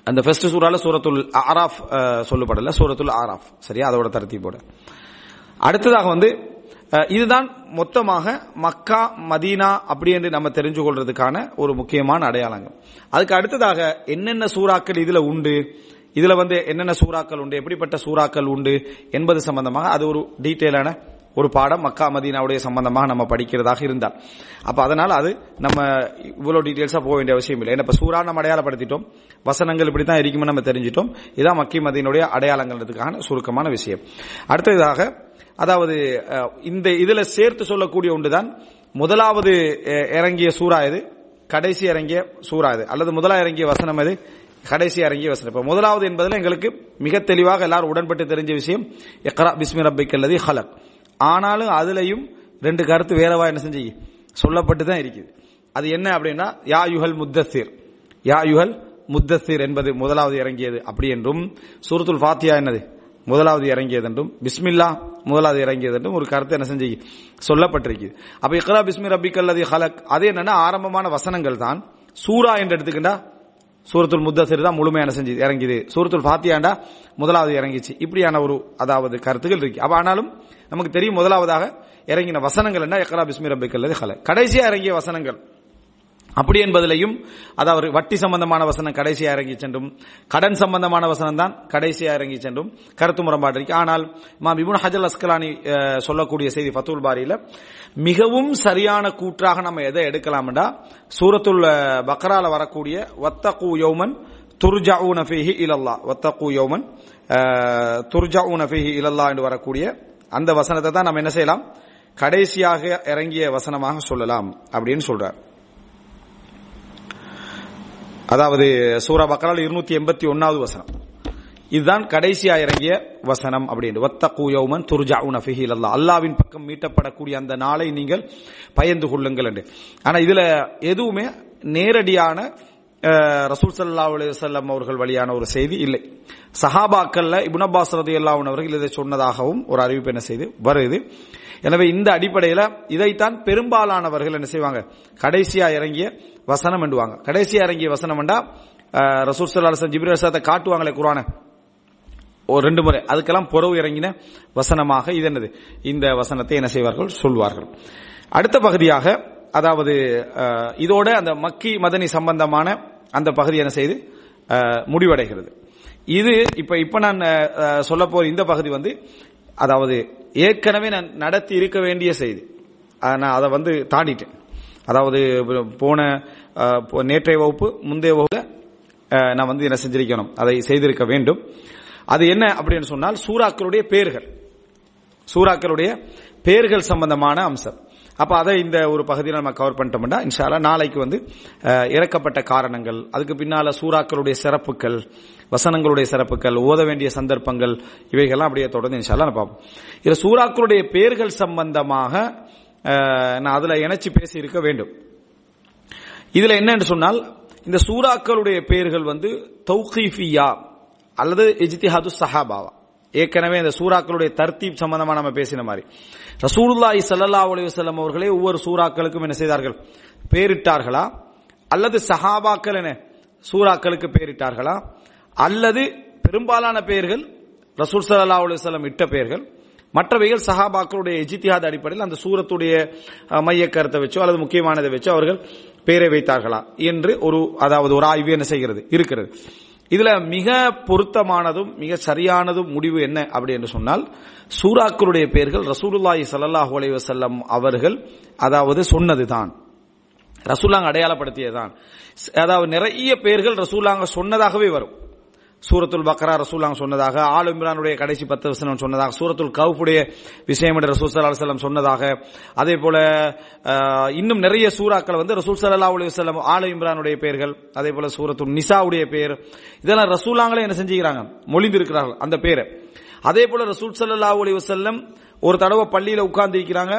அந்த ஃபர்ஸ்ட் சூறால சூரத்துல் ஆராஃப் அஹ், சொல்லப்படல சூரத்துல் ஆராஃப் சரியா அதோட தரத்தீபோட அடுத்ததாக வந்து அஹ், இதுதான் மொத்தமாக மக்கா மதீனா அப்படி என்று நம்ம தெரிஞ்சு கொள்றதுக்கான ஒரு முக்கியமான அடையாளங்கள் அதுக்கு அடுத்ததாக என்னென்ன சூறாக்கள் இதுல உண்டு இதுல வந்து என்னென்ன சூறாக்கள் உண்டு எப்படிப்பட்ட சூறாக்கள் உண்டு என்பது சம்பந்தமாக அது ஒரு டீட்டெயிலான ஒரு பாடம் மக்கா மதீனாவுடைய சம்பந்தமாக நம்ம படிக்கிறதாக இருந்தால் அப்ப அதனால அது நம்ம இவ்வளவு டீடைல்ஸா போக வேண்டிய அவசியம் இல்லை ஏன்னா இப்ப சூறா நம்ம அடையாளப்படுத்திட்டோம் வசனங்கள் இப்படி தான் இருக்கும்னு நம்ம தெரிஞ்சிட்டோம் இதான் மக்கி மதீனுடைய அடையாளங்கிறதுக்கான சுருக்கமான விஷயம் அடுத்ததாக அதாவது அஹ், இந்த இதுல சேர்த்து சொல்லக்கூடிய ஒன்றுதான் முதலாவது அஹ், இறங்கிய சூறா இது கடைசி இறங்கிய சூறா இது அல்லது முதலா இறங்கிய வசனம் இது கடைசி இறங்கிய வசனம் இப்ப முதலாவது என்பதில் எங்களுக்கு மிக தெளிவாக எல்லாரும் உடன்பட்டு தெரிஞ்ச விஷயம் இக்ரா பிஸ்மி ரப்பிக் அல்லது ஹலக் ஆனாலும் அதுலயும் ரெண்டு கருத்து வேறவா என்ன செஞ்சு சொல்லப்பட்டு தான் இருக்குது அது என்ன அப்படின்னா யா யுஹல் முத்தசிர் யா யுஹல் முத்தசிர் என்பது முதலாவது இறங்கியது அப்படி என்றும் சூரத்துல் ஃபாத்தியா என்னது முதலாவது இறங்கியது என்றும் பிஸ்மில்லா முதலாவது இறங்கியது என்றும் ஒரு கருத்து என்ன செஞ்சு சொல்லப்பட்டிருக்கு அப்ப இக்ரா பிஸ்மி ரப்பிக் அல்லது ஹலக் அது என்னன்னா ஆரம்பமான வசனங்கள் தான் சூரா என்று எடுத்துக்கிட்டா சூரத்துல் முத்தசிர் தான் முழுமையான செஞ்சு இறங்கிது சூரத்துல் ஃபாத்தியாண்டா முதலாவது இறங்கிச்சு இப்படியான ஒரு அதாவது கருத்துகள் இருக்கு அப்ப ஆனாலும் நமக்கு தெரியும் முதலாவதாக இறங்கின வசனங்கள் என்ன எக்ரா பிஸ்மி ரப்பிக் அல்லது ஹலக் கடைசியா இறங்கிய வசனங்கள் அப்படி என்பதிலையும் அதாவது வட்டி சம்பந்தமான வசனம் கடைசியா இறங்கி சென்றும் கடன் சம்பந்தமான வசனம் தான் கடைசியா இறங்கி சென்றும் கருத்து முரண்பாடு இருக்கு ஆனால் இமாம் இபுன் ஹஜல் அஸ்கலானி அஹ், சொல்லக்கூடிய செய்தி ஃபத்துல் பாரியில மிகவும் சரியான கூற்றாக நம்ம எதை எடுக்கலாம்டா சூரத்துல் அஹ், பக்ரால வரக்கூடிய வத்தகு யௌமன் துர்ஜாவுன ஃபீஹி இலல்லா வத்தகு யௌமன் அஹ், துர்ஜாவுன ஃபீஹி இலல்லா என்று வரக்கூடிய அந்த வசனத்தை தான் நம்ம என்ன செய்யலாம் கடைசியாக இறங்கிய வசனமாக சொல்லலாம் அப்படின்னு சொல்றார் அதாவது சூரா பக்ரால் இருநூத்தி எண்பத்தி ஒன்னாவது வசனம் இதுதான் கடைசியா இறங்கிய வசனம் அப்படின்னு வத்தகு யௌமன் துர்ஜாவுன ஃபிஹி இலல்லாஹ் அல்லாவின் பக்கம் மீட்டப்படக்கூடிய அந்த நாளை நீங்கள் பயந்து கொள்ளுங்கள் என்று ஆனா இதுல எதுவுமே நேரடியான அஹ், ரசூல் ஸல்லல்லாஹு அலைஹி வஸல்லம் அவர்கள் வழியான ஒரு செய்தி இல்லை சஹாபாக்கள்ல இப்னு அப்பாஸ் ரலியல்லாஹு அன்ஹு அவர்கள் இதை சொன்னதாகவும் ஒரு அறிவிப்பு என்ன செய்து வருது எனவே இந்த அடிப்படையில இதைத்தான் பெரும்பாலானவர்கள் என்ன செய்வாங்க கடைசியா இறங்கிய வசனம் என்றுவாங்க கடைசியா இறங்கிய வசனம் என்றா அஹ், ரசூல் ஸல்லல்லாஹு அலைஹி வஸல்லம் ஜிப்ரீல் சாத்தை காட்டுவாங்களே குர்ஆனை ஒரு ரெண்டு முறை அதுக்கெல்லாம் புறவு இறங்கின வசனமாக இது என்னது இந்த வசனத்தை என்ன செய்வார்கள் சொல்வார்கள் அடுத்த பகுதியாக அதாவது அஹ், இதோட அந்த மக்கி மதனி சம்பந்தமான அந்த பகுதி என்ன செய்து அஹ், முடிவடைகிறது இது இப்ப இப்ப நான் அஹ், சொல்ல போற இந்த பகுதி வந்து அதாவது ஏற்கனவே நான் நடத்தி இருக்க வேண்டிய செய்தி அஹ், நான் அதை வந்து தாண்டிட்டேன் அதாவது போன அஹ், போ- நேற்றைய வகுப்பு முந்தைய வகுப்புல அஹ், நான் வந்து என்ன செஞ்சிருக்கணும் அதை செய்திருக்க வேண்டும் அது என்ன அப்படின்னு சொன்னால் சூறாக்களுடைய பேர்கள் சூறாக்களுடைய பேர்கள் சம்பந்தமான அம்சம் அப்ப அதை இந்த ஒரு பகுதியில் நம்ம கவர் பண்ணிட்டோம்னா இன்ஷால்லா நாளைக்கு வந்து அஹ், இறக்கப்பட்ட காரணங்கள் அதுக்கு பின்னால சூறாக்களுடைய சிறப்புகள் வசனங்களுடைய சிறப்புகள் ஓத வேண்டிய சந்தர்ப்பங்கள் இவைகள்லாம் அப்படியே தொடர்ந்து இன்ஷால்லா நம்ம பார்ப்போம் இதுல சூறாக்களுடைய பேர்கள் சம்பந்தமாக அஹ், நான் அதுல இணைச்சு பேசி இருக்க வேண்டும் இதுல என்னன்னு சொன்னால் இந்த சூறாக்களுடைய பெயர்கள் வந்து தௌகீஃபியா அல்லது இஜ்திஹாது சஹாபாவா ஏற்கனவே இந்த சூறாக்களுடைய தர்த்தீப் சம்பந்தமா நம்ம பேசின மாதிரி ரசூலுல்லாஹி ஸல்லல்லாஹு அலைஹி வஸல்லம் அவர்களே ஒவ்வொரு சூறாக்களுக்கும் என்ன செய்தார்கள் பேரிட்டார்களா அல்லது சஹாபாக்கள் என சூறாக்களுக்கு பேரிட்டார்களா அல்லது பெரும்பாலான பெயர்கள் ரசூல் ஸல்லல்லாஹு அலைஹி வஸல்லம் இட்ட பெயர்கள் மற்றவைகள் சஹாபாக்களுடைய எஜித்தியாத அடிப்படையில் அந்த சூரத்துடைய அஹ், மைய கருத்தை வச்சோ அல்லது முக்கியமானதை வச்சோ அவர்கள் பேரை வைத்தார்களா என்று ஒரு அதாவது ஒரு ஆய்வு என்ன செய்கிறது இருக்கிறது இதுல மிக பொருத்தமானதும் மிக சரியானதும் முடிவு என்ன அப்படி என்று சொன்னால் சூறாக்களுடைய பெயர்கள் ரசூலுல்லாஹி ஸல்லல்லாஹு அலைஹி வஸல்லம் அவர்கள் அதாவது சொன்னதுதான் ரசூலாங்க அடையாளப்படுத்தியதுதான் அதாவது நிறைய பெயர்கள் ரசூலாங்க சொன்னதாகவே வரும் சூரத்துல் பக்ரா ரசூலாங்க சொன்னதாக ஆல் இம்ரானுடைய கடைசி பத்து வசனம் சொன்னதாக சூரத்துல் கவுஃபுடைய விஷயம் என்று ரசூல் சல்லா அலுவலம் சொன்னதாக அதே போல அஹ், இன்னும் நிறைய சூறாக்கள் வந்து ரசூல் சல்லா அலி வல்லம் ஆல் இம்ரானுடைய பெயர்கள் அதே போல சூரத்துல் நிசாவுடைய பெயர் இதெல்லாம் ரசூலாங்களே என்ன செஞ்சுக்கிறாங்க மொழிந்திருக்கிறார்கள் அந்த பேரை அதே போல ரசூல் சல்லா அலி வசல்லம் ஒரு தடவை பள்ளியில உட்கார்ந்து இருக்கிறாங்க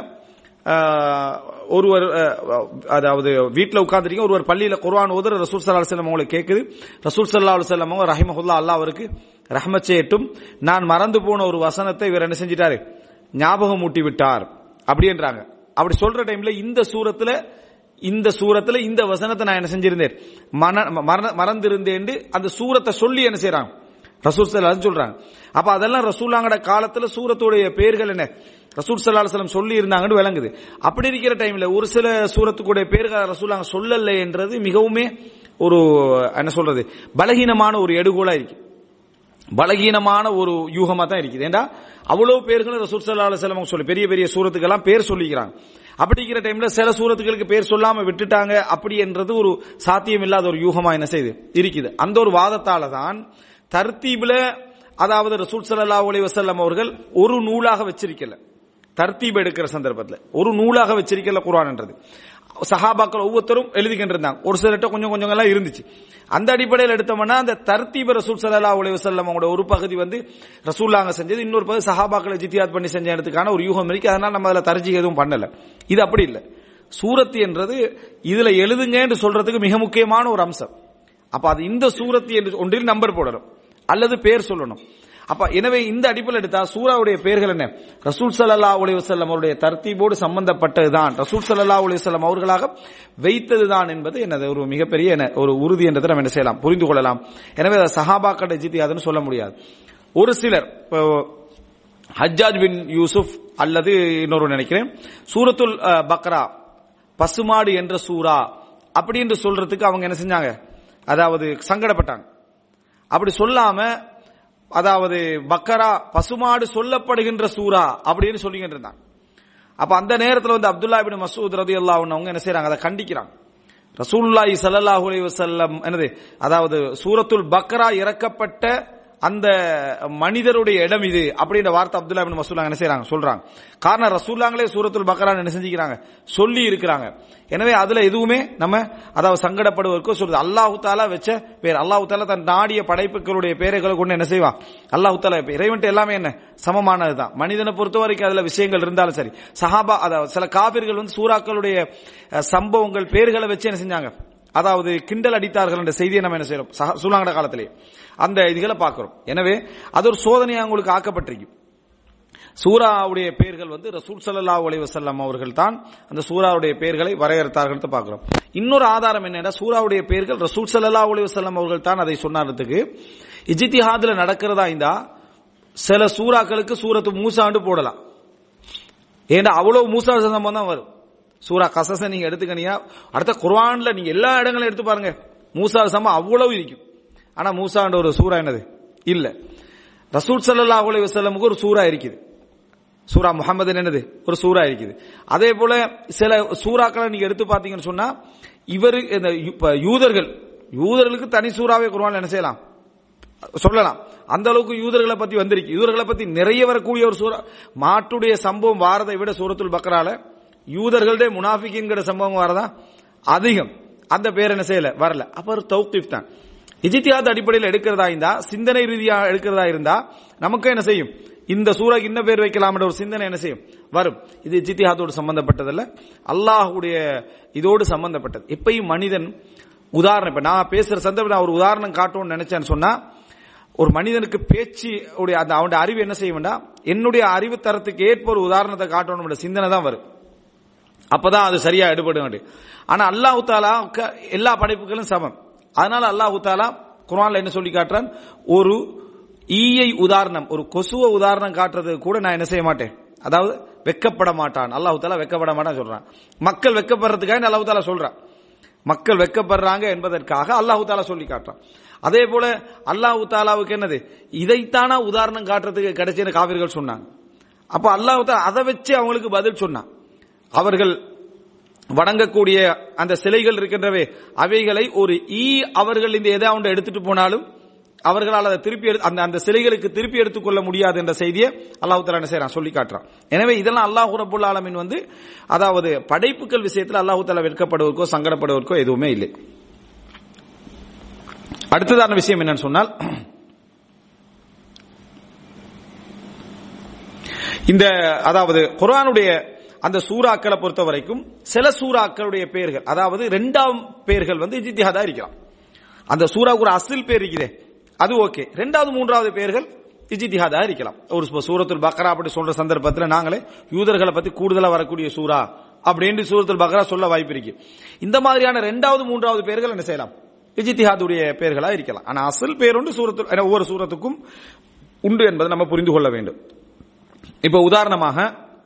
ஆஹ், ஒருவர் அஹ், அதாவது வீட்டில் உட்கார்ந்துருக்கீங்க ஒருவர் பள்ளியில குர்ஆன் ஓதுற ரசூல் சல்லா அலுவலம் அவங்களுக்கு கேட்குது ரசூல் சல்லா அலுவலம் அவங்க ரஹிமஹுல்லா அல்லாஹ் அவருக்கு ரஹ்மத் செய்யட்டும் நான் மறந்து போன ஒரு வசனத்தை இவர் என்ன செஞ்சிட்டாரு ஞாபகம் ஊட்டி விட்டார் அப்படின்றாங்க அப்படி சொல்ற டைம்ல இந்த சூரத்துல இந்த சூரத்துல இந்த வசனத்தை நான் என்ன செஞ்சிருந்தேன் மன- மறந்து- மறந்திருந்தேன் அந்த சூரத்தை சொல்லி என்ன செய்றாங்க ரசூல் சல்லா சொல்றாங்க அப்ப அதெல்லாம் ரசூலாங்கட காலத்துல சூரத்துடைய பெயர்கள் என்ன ரசூல் சல்லா அலுவலம் சொல்லி இருந்தாங்கன்னு விளங்குது அப்படி இருக்கிற டைம்ல ஒரு சில சூரத்துக்குடைய பெயர்கள் ரசூலாங்க சொல்லலை என்றது மிகவுமே ஒரு என்ன சொல்றது பலகீனமான ஒரு எடுகோலா இருக்கு பலகீனமான ஒரு யூகமா தான் இருக்குது ஏண்டா அவ்வளவு பேர்களும் ரசூல் சல்லா அலுவலம் சொல்லி பெரிய பெரிய சூரத்துக்கெல்லாம் பேர் சொல்லிக்கிறாங்க அப்படி இருக்கிற டைம்ல சில சூரத்துகளுக்கு பேர் சொல்லாம விட்டுட்டாங்க அப்படி என்றது ஒரு சாத்தியம் இல்லாத ஒரு யூகமா என்ன செய்யுது இருக்குது அந்த ஒரு வாதத்தால தான் தர்த்தீப்ல அதாவது ரசூல் ஸல்லல்லாஹு அலைஹி வஸல்லம் அவர்கள் ஒரு நூலாக வச்சிருக்கல தர்த்தீப் எடுக்கிற சந்தர்ப்பத்தில் ஒரு நூலாக வச்சிருக்கல குர்ஆன்ன்றது சஹாபாக்கள் ஒவ்வொருத்தரும் எழுதிக்கிட்டு இருந்தாங்க ஒரு சிலர்ட்ட கொஞ்சம் கொஞ்சம் எல்லாம் இருந்துச்சு அந்த அடிப்படையில் எடுத்தோம்னா அந்த தர்த்தீப ரசூல் ஸல்லல்லாஹு அலைஹி வஸல்லம் அவங்களோட ஒரு பகுதி வந்து ரசூல்லாங்க செஞ்சது இன்னொரு பகுதி சஹாபாக்களை ஜித்தியாத் பண்ணி செஞ்சதுக்கான ஒரு யூகம் இருக்கு அதனால நம்ம அதுல தர்ஜி எதுவும் பண்ணல இது அப்படி இல்லை சூரத்து என்றது இதுல எழுதுங்கன்னு சொல்றதுக்கு மிக முக்கியமான ஒரு அம்சம் அப்ப அது இந்த சூரத்து என்று ஒன்றில் நம்பர் போடணும் அல்லது பேர் சொல்லணும் அப்ப எனவே இந்த அடிப்படையில் எடுத்தா சூராவுடைய பெயர்கள் என்ன ரசூல் சல்லா அலைஹி வஸல்லம் அவருடைய தர்த்தீபோடு சம்பந்தப்பட்டதுதான் ரசூல் சல்லா அலைஹி வஸல்லம் அவர்களாக வைத்ததுதான் என்பது என்னது ஒரு மிகப்பெரிய என்ன, ஒரு உறுதி என்றதை நம்ம என்ன செய்யலாம் புரிந்து கொள்ளலாம் எனவே அதை சஹாபாக்கள் ஜித்தியாதுன்னு சொல்ல முடியாது ஒரு சிலர் இப்போ ஹஜ்ஜாஜ் பின் யூசுப் அல்லது இன்னொரு நினைக்கிறேன் சூரத்துல் அஹ், பக்ரா பசுமாடு என்ற சூரா அப்படி என்று சொல்றதுக்கு அவங்க என்ன செஞ்சாங்க அதாவது சங்கடப்பட்டாங்க அப்படி சொல்லாம அதாவது பக்கரா பசுமாடு சொல்லப்படுகின்ற சூரா அப்படின்னு சொல்லிக்கிட்டு இருந்தாங்க அப்ப அந்த நேரத்துல வந்து அப்துல்லா பின் மசூத் ரதி அவங்க என்ன செய்றாங்க அதை கண்டிக்கிறாங்க ரசூலுல்லாஹி ஸல்லல்லாஹு அலைஹி வஸல்லம் என்னது அதாவது சூரத்துல் பக்ரா இறக்கப்பட்ட அந்த மனிதருடைய இடம் இது அப்படின்ற வார்த்தை அப்துல்லா பின் மசூத் என்ன செய்றாங்க சொல்றாங்க காரணம் ரசூல்லாங்களே சூரத்துல் பக்ரா என்ன செஞ்சுக்கிறாங்க சொல்லி இருக்கிறாங்க எனவே அதுல எதுவுமே நம்ம அதாவது சங்கடப்படுவதற்கோ சொல்றது அல்லாஹு தாலா வச்ச பேர் அல்லாஹு தாலா தன் நாடிய படைப்புகளுடைய பேரைகளை கொண்டு என்ன செய்வான் அல்லாஹு தாலா இறைவன்ட்டு எல்லாமே என்ன சமமானதுதான் மனிதனை பொறுத்த வரைக்கும் அதுல விஷயங்கள் இருந்தாலும் சரி சஹாபா அதாவது சில காபிர்கள் வந்து சூறாக்களுடைய அஹ், சம்பவங்கள் பேர்களை வச்சு என்ன செஞ்சாங்க அதாவது கிண்டல் அடித்தார்கள் என்ற செய்தியை நம்ம என்ன செய்யறோம் சஹ- சூலாங்கட காலத்திலே அந்த இதுகளை பார்க்கிறோம் எனவே அது ஒரு சோதனையா உங்களுக்கு ஆக்கப்பட்டிருக்கு சூராவுடைய பெயர்கள் வந்து ரசூல் ஸல்லல்லாஹு அலைஹி வஸல்லம் அவர்கள் தான் அந்த சூராவுடைய பெயர்களை வரையறுத்தார்கள் பார்க்கிறோம் இன்னொரு ஆதாரம் என்னன்னா சூராவுடைய பெயர்கள் ரசூல் ஸல்லல்லாஹு அலைஹி வஸல்லம் அவர்கள் தான் அதை சொன்னார்றதுக்கு இஜ்திஹாதுல நடக்கிறதா இருந்தா சில சூறாக்களுக்கு சூரத்து மூசாண்டு போடலாம் ஏன்னா அவ்வளவு மூசா சம்பந்தம் தான் வரும் சூரா கசச நீங்க எடுத்துக்கணியா அடுத்த குர்ஆன்ல நீங்க எல்லா இடங்களும் எடுத்து பாருங்க மூசா சம்பவம் அவ்வளவு இருக்கும் ஆனா மூசான்ற ஒரு சூறா என்னது இல்ல ரசூல் ஸல்லல்லாஹு அலைஹி வஸல்லமுக்கு ஒரு சூறா இருக்குது சூரா முஹம்மது என்னது ஒரு சூறா இருக்குது அதே போல சில சூறாக்களை நீங்க எடுத்து பாத்தீங்கன்னு சொன்னா இவர் இந்த யூ- இப்ப யூதர்கள் யூதர்களுக்கு தனி சூறாவே குர்ஆன்ல என்ன செய்யலாம் சொல்லலாம் அந்த அளவுக்கு யூதர்களை பத்தி வந்திருக்கு யூதர்களை பத்தி நிறைய வரக்கூடிய ஒரு சூறா மாட்டுடைய சம்பவம் வாரதை விட சூரத்துல் பக்ரால யூதர்களுடைய முனாஃபிக்கின்கிற சம்பவம் வரதா அதிகம் அந்த பேர் என்ன செய்யல வரல அப்ப ஒரு தௌகீஃப் தான் இஜித்தியாத் அடிப்படையில் எடுக்கிறதா இருந்தா சிந்தனை ரீதியா எடுக்கிறதா இருந்தா நமக்கு என்ன செய்யும் இந்த சூறாக்கு இன்ன பேர் வைக்கலாம் என்ற ஒரு சிந்தனை என்ன செய்யும் வரும் இது இஜித்தியாதோடு சம்பந்தப்பட்டதல்ல அல்லாஹ்வுடைய இதோடு சம்பந்தப்பட்டது எப்பயும் மனிதன் உதாரணம் இப்ப நான் பேசுற சந்தர்ப்பம் நான் ஒரு உதாரணம் காட்டணும்னு நினைச்சேன்னு சொன்னா ஒரு மனிதனுக்கு பேச்சு உடைய அந்த அவனுடைய அறிவு என்ன செய்ய வேண்டாம் என்னுடைய அறிவு தரத்துக்கு ஏற்ப ஒரு உதாரணத்தை காட்டணும் சிந்தனை தான் வரும் அப்பதான் அது சரியா எடுபட வேண்டும் ஆனா அல்லாஹு தாலா க- எல்லா படைப்புகளும் சமம் அதனால அல்லாஹு தாலா குர்ஆன்ல என்ன சொல்லி காட்டுறான் ஒரு ஈயை உதாரணம் ஒரு கொசுவை உதாரணம் காட்டுறது கூட நான் என்ன செய்ய மாட்டேன் அதாவது வெக்கப்பட மாட்டான் அல்லாஹு தாலா வெக்கப்பட மாட்டான் சொல்றான் மக்கள் வெக்கப்படுறதுக்காக அல்லாஹு தாலா சொல்றான் மக்கள் வெக்கப்படுறாங்க என்பதற்காக அல்லாஹு தாலா சொல்லி காட்டுறான் அதே போல அல்லாஹு தாலாவுக்கு என்னது இதைத்தானா உதாரணம் காட்டுறதுக்கு கிடைச்சேன்னு காவிர்கள் சொன்னாங்க அப்ப அல்லாஹு தாலா அதை வச்சு அவங்களுக்கு பதில் சொன்னான் அவர்கள் வணங்கக்கூடிய அந்த சிலைகள் இருக்கின்றவே அவைகளை ஒரு ஈ அவர்கள் இந்த எதை ஒன்று எடுத்துட்டு போனாலும் அவர்களால் அதை திருப்பி எடுத்து அந்த அந்த சிலைகளுக்கு திருப்பி எடுத்துக்கொள்ள முடியாது என்ற செய்தியை அல்லாஹ் தலா என்ன செய்யறான் சொல்லி காட்டுறான் எனவே இதெல்லாம் அல்லாஹ் ரபுல் ஆலமின் வந்து அதாவது படைப்புகள் விஷயத்தில் அல்லாஹு தலா வெட்கப்படுவதற்கோ சங்கடப்படுவதற்கோ எதுவுமே இல்லை அடுத்ததான விஷயம் என்னன்னு சொன்னால் இந்த அதாவது குர்ஆனுடைய அந்த சூறாக்களை பொறுத்த வரைக்கும் சில சூறாக்களுடைய பெயர்கள் அதாவது ரெண்டாம் பெயர்கள் வந்து இஜித்திஹாதா இருக்கலாம் அந்த சூறாவுக்கு ஒரு அசில் பேர் இருக்குதே அது ஓகே ரெண்டாவது மூன்றாவது பெயர்கள் இஜித்திஹாதா இருக்கலாம் ஒரு சூ- சூரத்துல் பக்ரா அப்படி சொல்ற சந்தர்ப்பத்தில் நாங்களே யூதர்களை பத்தி கூடுதலா வரக்கூடிய சூரா அப்படின்னு சூரத்துல் பக்ரா சொல்ல வாய்ப்பு இருக்கு இந்த மாதிரியான ரெண்டாவது மூன்றாவது பெயர்கள் என்ன செய்யலாம் இஜித்திஹாதுடைய பெயர்களா இருக்கலாம் ஆனா அசல் பேர் உண்டு சூரத்து ஏன்னா ஒவ்வொரு சூரத்துக்கும் உண்டு என்பதை நம்ம புரிந்து கொள்ள வேண்டும் இப்ப உதாரணமாக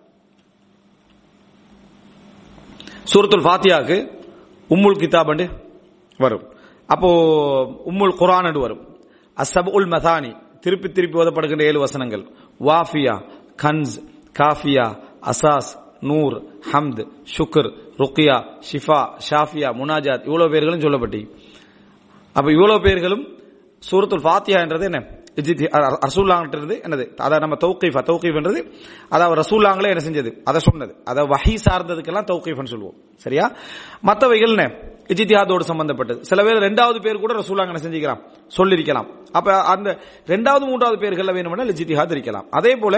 சூரத்துல் ஃபாத்தியாக்கு உம்முல் கிதாப் வரும் அப்போ உம்முல் குரான் வரும் அசப் உல் மதானி திருப்பி திருப்பி ஓதப்படுகின்ற ஏழு வசனங்கள் வாஃபியா கன்ஸ் காஃபியா அசாஸ் நூர் ஹம்த் ஷுக்ர் ருக்கியா ஷிஃபா ஷாஃபியா முனாஜாத் இவ்வளவு பேர்களும் சொல்லப்பட்டி அப்ப இவ்வளவு பேர்களும் சூரத்துல் ஃபாத்தியா என்றது என்ன ரசூல்லாங்கிறது என்னது அதை நம்ம தௌகீஃபா தௌகீஃப்ன்றது அதாவது ரசூல்லாங்களே என்ன செஞ்சது அதை சொன்னது அதை வகை சார்ந்ததுக்கெல்லாம் தௌகீஃப்னு சொல்லுவோம் சரியா மற்றவைகள் என்ன இஜித்தியாதோடு சம்பந்தப்பட்டது சில பேர் ரெண்டாவது பேர் கூட ரசூலாங்க என்ன செஞ்சுக்கலாம் சொல்லிருக்கலாம் அப்ப அந்த ரெண்டாவது மூன்றாவது பேர்கள்ல வேணும்னா இஜித்திஹாத் இருக்கலாம் அதே போல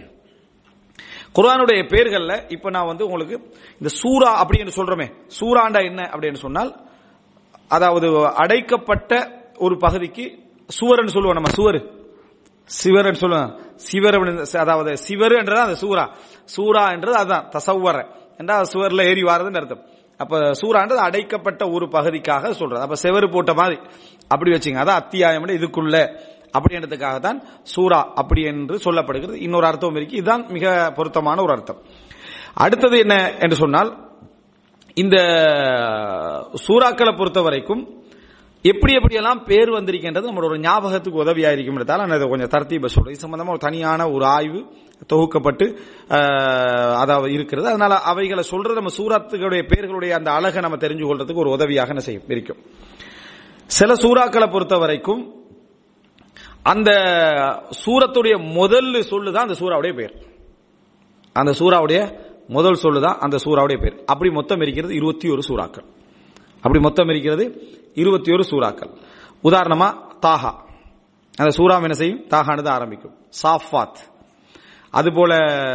குர்ஆனுடைய பேர்கள்ல இப்ப நான் வந்து உங்களுக்கு இந்த சூரா அப்படின்னு சொல்றோமே சூராண்டா என்ன அப்படின்னு சொன்னால் அதாவது அடைக்கப்பட்ட ஒரு பகுதிக்கு சுவர்னு சொல்லுவோம் நம்ம சுவர் சிவர்னு சொல்லுவோம் சிவர் அதாவது சிவர் என்றது அந்த சூரா சூரா என்றது அதுதான் தசவ்வர என்றால் சுவர்ல ஏறி வாரதுன்னு அர்த்தம் அப்ப சூறான்றது அடைக்கப்பட்ட ஒரு பகுதிக்காக சொல்றது அப்ப செவரு போட்ட மாதிரி அப்படி வச்சுங்க அதான் அத்தியாயம் இதுக்குள்ள அப்படின்றதுக்காக தான் சூரா அப்படி என்று சொல்லப்படுகிறது இன்னொரு அர்த்தம் இருக்கு இதுதான் மிக பொருத்தமான ஒரு அர்த்தம் அடுத்தது என்ன என்று சொன்னால் இந்த சூறாக்களை பொறுத்த வரைக்கும் எப்படி எப்படியெல்லாம் பேர் வந்திருக்கின்றது நம்மளோட ஒரு ஞாபகத்துக்கு உதவியா இருக்கும்ன்றதால நான் இதை கொஞ்சம் தர்த்தீப சொல்றேன் இது சம்பந்தமா ஒரு தனியான ஒரு ஆய்வு தொகுக்கப்பட்டு அதாவது இருக்கிறது அதனால அவைகளை சொல்றது நம்ம சூறாத்துகளுடைய பேர்களுடைய அந்த அழகை நம்ம தெரிஞ்சு கொள்றதுக்கு ஒரு உதவியாக என்ன செய்யும் இருக்கும் சில சூறாக்களை பொறுத்த வரைக்கும் அந்த சூரத்துடைய முதல் சொல்லுதான் அந்த சூறாவுடைய பேர் அந்த சூறாவுடைய முதல் சொல்லுதான் அந்த சூறாவுடைய பேர் அப்படி மொத்தம் இருக்கிறது இருபத்தி ஒரு சூறாக்கள் அப்படி மொத்தம் இருக்கிறது இருபத்தி ஒரு சூறாக்கள் உதாரணமா தாஹா அந்த சூறா என்ன செய்யும் தாகானது ஆரம்பிக்கும் சாஃபாத் அதுபோல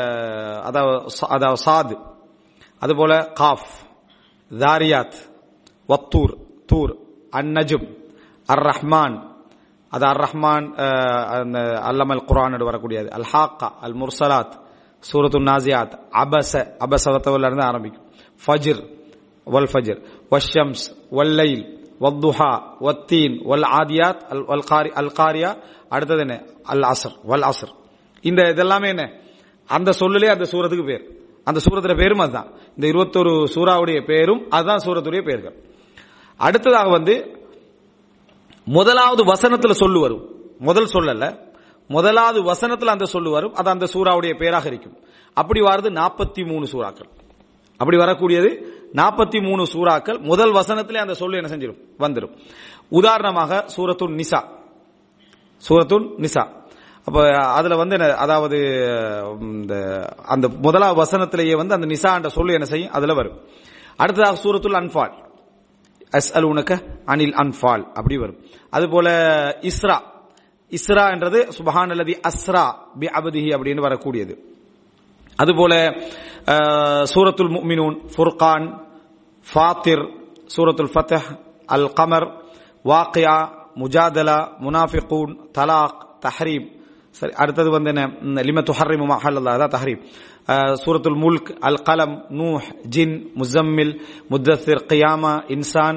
அதாவது சாது அதுபோல காஃப் தாரியாத் வத்தூர் தூர் அந்நஜும் அர் ரஹ்மான் அது அர் ரஹ்மான் அல்லமல் குரான் வரக்கூடியது அல் ஹாக்கா அல் முர்சலாத் சூரத்து நாசியாத் அபச அபசவத்தவல்ல இருந்து ஆரம்பிக்கும் ஃபஜிர் வல் ஃபஜிர் வஷம்ஸ் வல்லைல் வத்துஹா வத்தீன் வல் ஆதியாத் அல் காரி அல் காரியா அடுத்தது என்ன அல் அசர் வல் அசர் இந்த இதெல்லாமே என்ன அந்த சொல்லுலே அந்த சூரத்துக்கு பேர் அந்த சூரத்துல பேரும் அதுதான் இந்த இருபத்தொரு சூறாவுடைய பேரும் அதுதான் சூரத்துடைய பேர்கள் அடுத்ததாக வந்து முதலாவது வசனத்துல சொல்லு வரும் முதல் சொல்லல முதலாவது வசனத்துல அந்த சொல்லு வரும் அது அந்த சூறாவுடைய பேராக இருக்கும் அப்படி வருது நாற்பத்தி மூணு சூறாக்கள் அப்படி வரக்கூடியது நாற்பத்தி மூணு சூறாக்கள் முதல் வசனத்திலே அந்த சொல்லு என்ன செஞ்சிடும் வந்துடும் உதாரணமாக சூரத்துன் நிசா சூரத்துன் நிசா அப்ப அதுல வந்து அதாவது இந்த அந்த முதலாவது வசனத்திலேயே வந்து அந்த நிசா என்ற சொல்லு என்ன செய்யும் அதுல வரும் அடுத்ததாக சூரத்துல் அன்பால் அஸ் அல் உனக்க அனில் அன்பால் அப்படி வரும் அதுபோல இஸ்ரா இஸ்ரா என்றது சுபஹான் அல்லதி அஸ்ரா பி அபதிஹி அப்படின்னு வரக்கூடியது அதுபோல சூரத்துல் முமினூன் ஃபுர்கான் ஃபாத்திர் சூரத்துல் ஃபத்தஹ் அல் கமர் வாக்கியா முஜாதலா முனாஃபிகூன் தலாக் தஹரீம் சரி அடுத்தது வந்து என்ன லிம துஹர்ரிமு மஹல்லா அதான் தஹரீம் சூரத்துல் முல்க் அல் கலம் நூஹ் ஜின் முசம்மில் முத்தசிர் கியாமா இன்சான்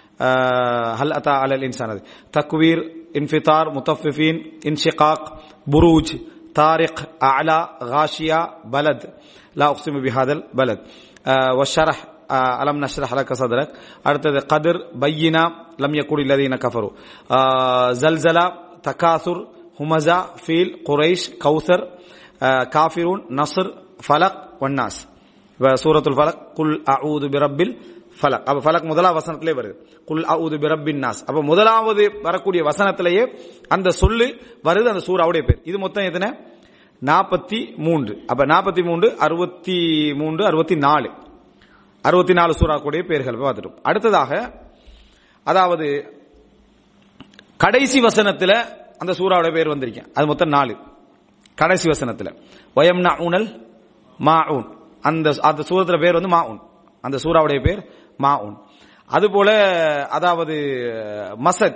ஹல் அத்தா அலல் இன்சான் அது தக்வீர் இன்ஃபிதார் முத்தஃபிஃபீன் இன்ஷிகாக் புரூஜ் طارق أعلى غاشية بلد لا أقسم بهذا البلد آه والشرح آه ألم نشرح لك صدرك அடுத்தது قدر بينا لم يكن الذين كفروا آه زلزلة تكاثر همزة فيل قريش كوثر آه كافرون نصر فلق والناس سورة الفلق قل أعوذ برب ஃபலக் அப்ப ஃபலக் முதலாவது வசனத்திலே வருது குல் அவுது பிரபின் நாஸ் அப்ப முதலாவது வரக்கூடிய வசனத்திலேயே அந்த சொல்லு வருது அந்த சூறாவுடைய பேர் இது மொத்தம் எத்தனை நாற்பத்தி மூன்று அப்ப நாற்பத்தி மூன்று அறுபத்தி மூன்று அறுபத்தி நாலு அறுபத்தி நாலு சூறாக்குடைய பேர்கள் பார்த்துட்டோம் அடுத்ததாக அதாவது கடைசி வசனத்துல அந்த சூறாவோட பேர் வந்திருக்கேன் அது மொத்தம் நாலு கடைசி வசனத்துல வயம்னா உனல் மா அந்த அந்த சூரத்துல பேர் வந்து மா அந்த சூறாவுடைய பேர் மாவுன் அதுபோல அதாவது மசத்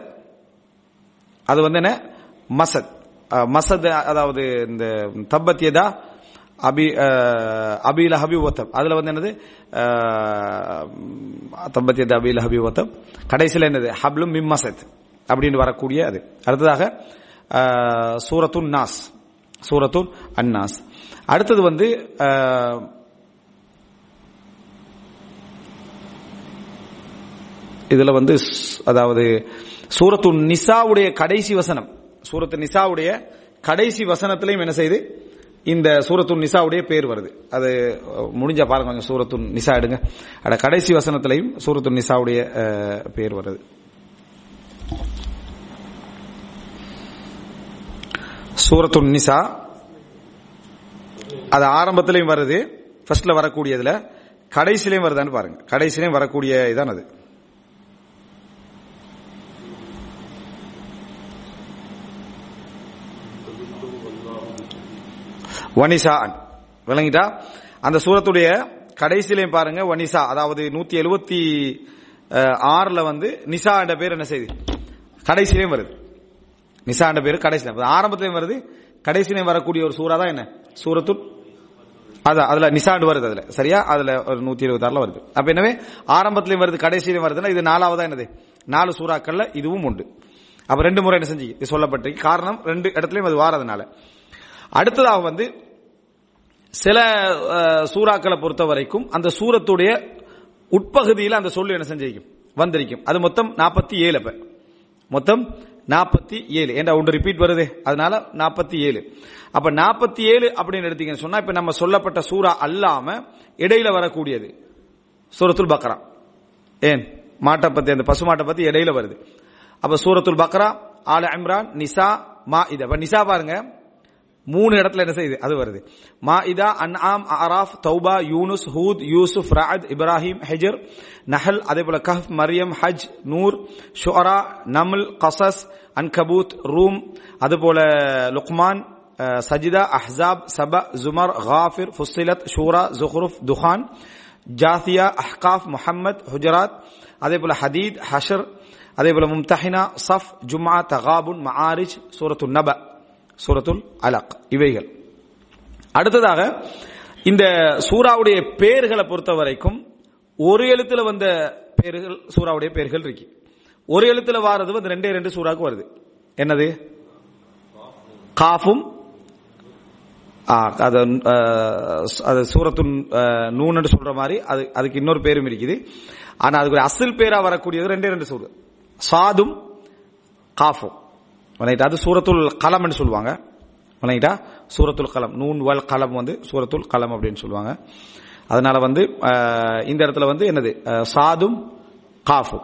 அது வந்து என்ன மசத் மசத் அதாவது இந்த தப்பத்தியதா அபி அஹ், அபி லஹபி ஒத்தப் அதுல வந்து என்னது தம்பத்தி அபி லஹபி ஒத்தப் கடைசியில் என்னது ஹப்லும் மிம்மசத் அப்படின்னு வரக்கூடிய அது அடுத்ததாக அஹ், சூரத்துன் நாஸ் சூரத்துன் அன்னாஸ் அடுத்தது வந்து அஹ், இதுல வந்து ஸ்- அதாவது சூரத்து நிசாவுடைய கடைசி வசனம் சூரத்து நிசாவுடைய கடைசி வசனத்திலையும் என்ன செய்யுது இந்த சூரத்து நிசாவுடைய பேர் வருது அது அஹ், முடிஞ்சா பாருங்க கொஞ்சம் சூரத்து நிசா எடுங்க அட கடைசி வசனத்திலையும் சூரத்து நிசாவுடைய அஹ், பேர் வருது சூரத்து நிசா அது ஆரம்பத்திலையும் வருது ஃபர்ஸ்ட்ல வரக்கூடியதுல கடைசிலையும் வருதான்னு பாருங்க கடைசிலையும் வரக்கூடிய இதான் அது வனிசா விளங்கிட்டா அந்த சூரத்துடைய கடைசியிலையும் பாருங்க வனிசா அதாவது நூத்தி எழுபத்தி ஆறுல வந்து நிசா என்ற பேர் என்ன செய்யுது கடைசியிலையும் வருது நிசா என்ற பேர் கடைசியில ஆரம்பத்திலையும் வருது கடைசியிலையும் வரக்கூடிய ஒரு சூறா தான் என்ன சூரத்துல் அதான் அதுல நிசாண்டு வருது அதுல சரியா அதுல ஒரு நூத்தி இருபத்தி ஆறுல வருது அப்ப எனவே ஆரம்பத்திலையும் வருது கடைசியிலையும் வருதுன்னா இது நாலாவதா என்னது நாலு சூறாக்கள்ல இதுவும் உண்டு அப்ப ரெண்டு முறை என்ன செஞ்சு இது சொல்லப்பட்டிருக்கு காரணம் ரெண்டு இடத்துலயும் அது வாரதுனால அடுத்ததாக வந்து சில அஹ், சூறாக்களை பொறுத்த வரைக்கும் அந்த சூரத்துடைய உட்பகுதியில் அந்த சொல்லு என்ன செஞ்சிருக்கும் வந்திருக்கும் அது மொத்தம் நாற்பத்தி ஏழு அப்ப மொத்தம் நாற்பத்தி ஏழு ஏண்டா ஒன்று ரிப்பீட் வருது அதனால நாற்பத்தி ஏழு அப்ப நாற்பத்தி ஏழு அப்படின்னு எடுத்தீங்கன்னு சொன்னா இப்ப நம்ம சொல்லப்பட்ட சூறா அல்லாம இடையில வரக்கூடியது சூரத்துல் பக்ரா ஏன் மாட்டை பத்தி அந்த பசு மாட்டை பத்தி இடையில வருது அப்ப சூரத்துல் பக்ரா ஆல இம்ரான் நிசா மா இது அப்ப நிசா பாருங்க மூணு இடத்துல என்ன செய்யுது அது வருது மாஇதா அன்ஆம் அராஃப் தௌபா யூனுஸ் ஹூத் யூசுப் ரஅத் இப்ராஹிம் ஹிஜர் நஹல் அதே போல கஹ் மரியம் ஹஜ் நூர் ஷுஅரா நம்ல் கசஸ் அன்கபூத் ரூம் அதுபோல லுக்மான் அஹ், சஜிதா அஹ்ஸாப் சப ஜுமர் காஃபிர் ஃபுஸ்ஸிலத் ஷூரா ஜுஹ்ருஃப் துஹான் ஜாசியா அஹ்காஃப் முஹம்மத் ஹுஜராத் அதே போல ஹதீத் ஹஷர் அதே போல மும்தஹினா சஃப் ஜும்ஆ தகாபுன் மஆரிஜ் சூரத்துன் நப சூரத்துல் அலக் இவைகள் அடுத்ததாக இந்த சூறாவுடைய பெயர்களை பொறுத்த வரைக்கும் ஒரு எழுத்துல வந்த பெயர்கள் சூறாவுடைய பெயர்கள் இருக்கு ஒரு எழுத்துல வாரது வந்து ரெண்டே ரெண்டு சூறாக்கு வருது என்னது காஃபும் ஆ, அது அஹ், அது சூரத்து நூன்னு சொல்ற மாதிரி அது அதுக்கு இன்னொரு பேரும் இருக்குது ஆனா அதுக்கு ஒரு அசல் பேரா வரக்கூடியது ரெண்டே ரெண்டு சூறு சாதும் காஃபும் வணங்கிட்டா அது சூரத்துல் கலம்னு சொல்லுவாங்க வணங்கிட்டா சூரத்துல் கலம் நூன் வல் கலம் வந்து சூரத்துல் கலம் அப்படின்னு சொல்லுவாங்க அதனால வந்து அஹ், இந்த இடத்துல வந்து என்னது அஹ், சாதும் காஃபும்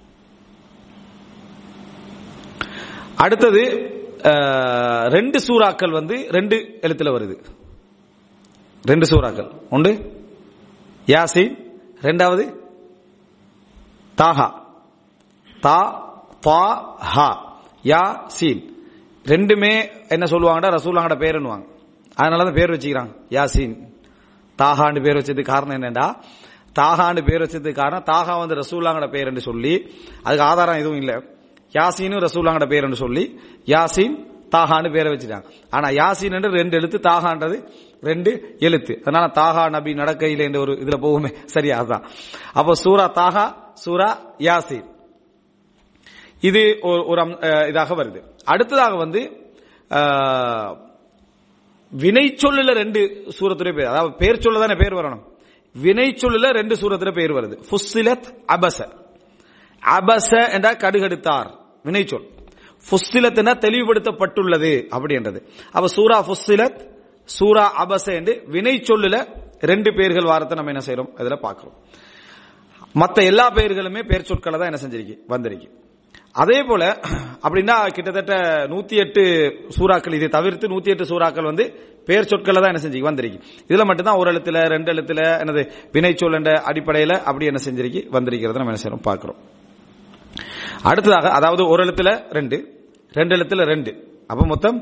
அடுத்தது அஹ், ரெண்டு சூறாக்கள் வந்து ரெண்டு எழுத்துல வருது ரெண்டு சூறாக்கள் உண்டு யாசின் ரெண்டாவது தாஹா தா பா ஹா யா சீன் ரெண்டுமே என்ன சொல்லுவாங்கடா ரசூலாங்கட பேருன்னுவாங்க அதனால தான் பேர் வச்சுக்கிறாங்க யாசீன் தாகாண்டு பேர் வச்சதுக்கு காரணம் என்னடா தாகாண்டு பேர் வச்சதுக்கு காரணம் தாகா வந்து ரசூலாங்கட பேர் என்று சொல்லி அதுக்கு ஆதாரம் எதுவும் இல்லை யாசீனும் ரசூலாங்கட பேர் என்று சொல்லி யாசீன் தாகான்னு பேரை வச்சுட்டாங்க ஆனா யாசீன் என்று ரெண்டு எழுத்து தாகான்றது ரெண்டு எழுத்து அதனால தாகா நபி நடக்கையில் என்ற ஒரு இதுல போகுமே சரியா அதுதான் அப்போ சூரா தாகா சூரா யாசீன் இது ஒரு ஒரு அம்- அஹ் இதாக வருது அடுத்ததாக வந்து அஹ், வினை சொல்லுல ரெண்டு சூரத்துடைய பேர் அதாவது பேர் சொல்ல தானே பேர் வரணும் வினை சொல்லுல ரெண்டு சூரத்துல பேர் வருது ஃபுஸ்ஸிலத் அபச அபச என்றா கடுகடுத்தார் வினை சொல் ஃபுஸ்ஸிலத் என தெளிவுபடுத்தப்பட்டுள்ளது அப்படின்றது அப்ப சூரா ஃபுஸ்ஸிலத் சூரா அபச என்று வினை சொல்லுல ரெண்டு பேர்கள் வாரத்தை நம்ம என்ன செய்யறோம் இதுல பார்க்கிறோம் மத்த எல்லா பெயர்களுமே பேர் சொற்களை தான் என்ன செஞ்சிருக்கு வந்திருக்கு அதே போல அப்படின்னா கிட்டத்தட்ட நூத்தி எட்டு சூறாக்கள் இதை தவிர்த்து நூத்தி எட்டு சூறாக்கள் வந்து பேர் சொற்களை தான் என்ன செஞ்சிருக்கு வந்திருக்கு இதுல மட்டும்தான் ஒரு எழுத்துல ரெண்டு எழுத்துல என்னது வினை சொல் என்ற அடிப்படையில அப்படி என்ன செஞ்சிருக்கு வந்திருக்கிறத நம்ம என்ன செய்யறோம் பார்க்கிறோம் அடுத்ததாக அதாவது ஒரு எழுத்துல ரெண்டு ரெண்டு எழுத்துல ரெண்டு அப்ப மொத்தம்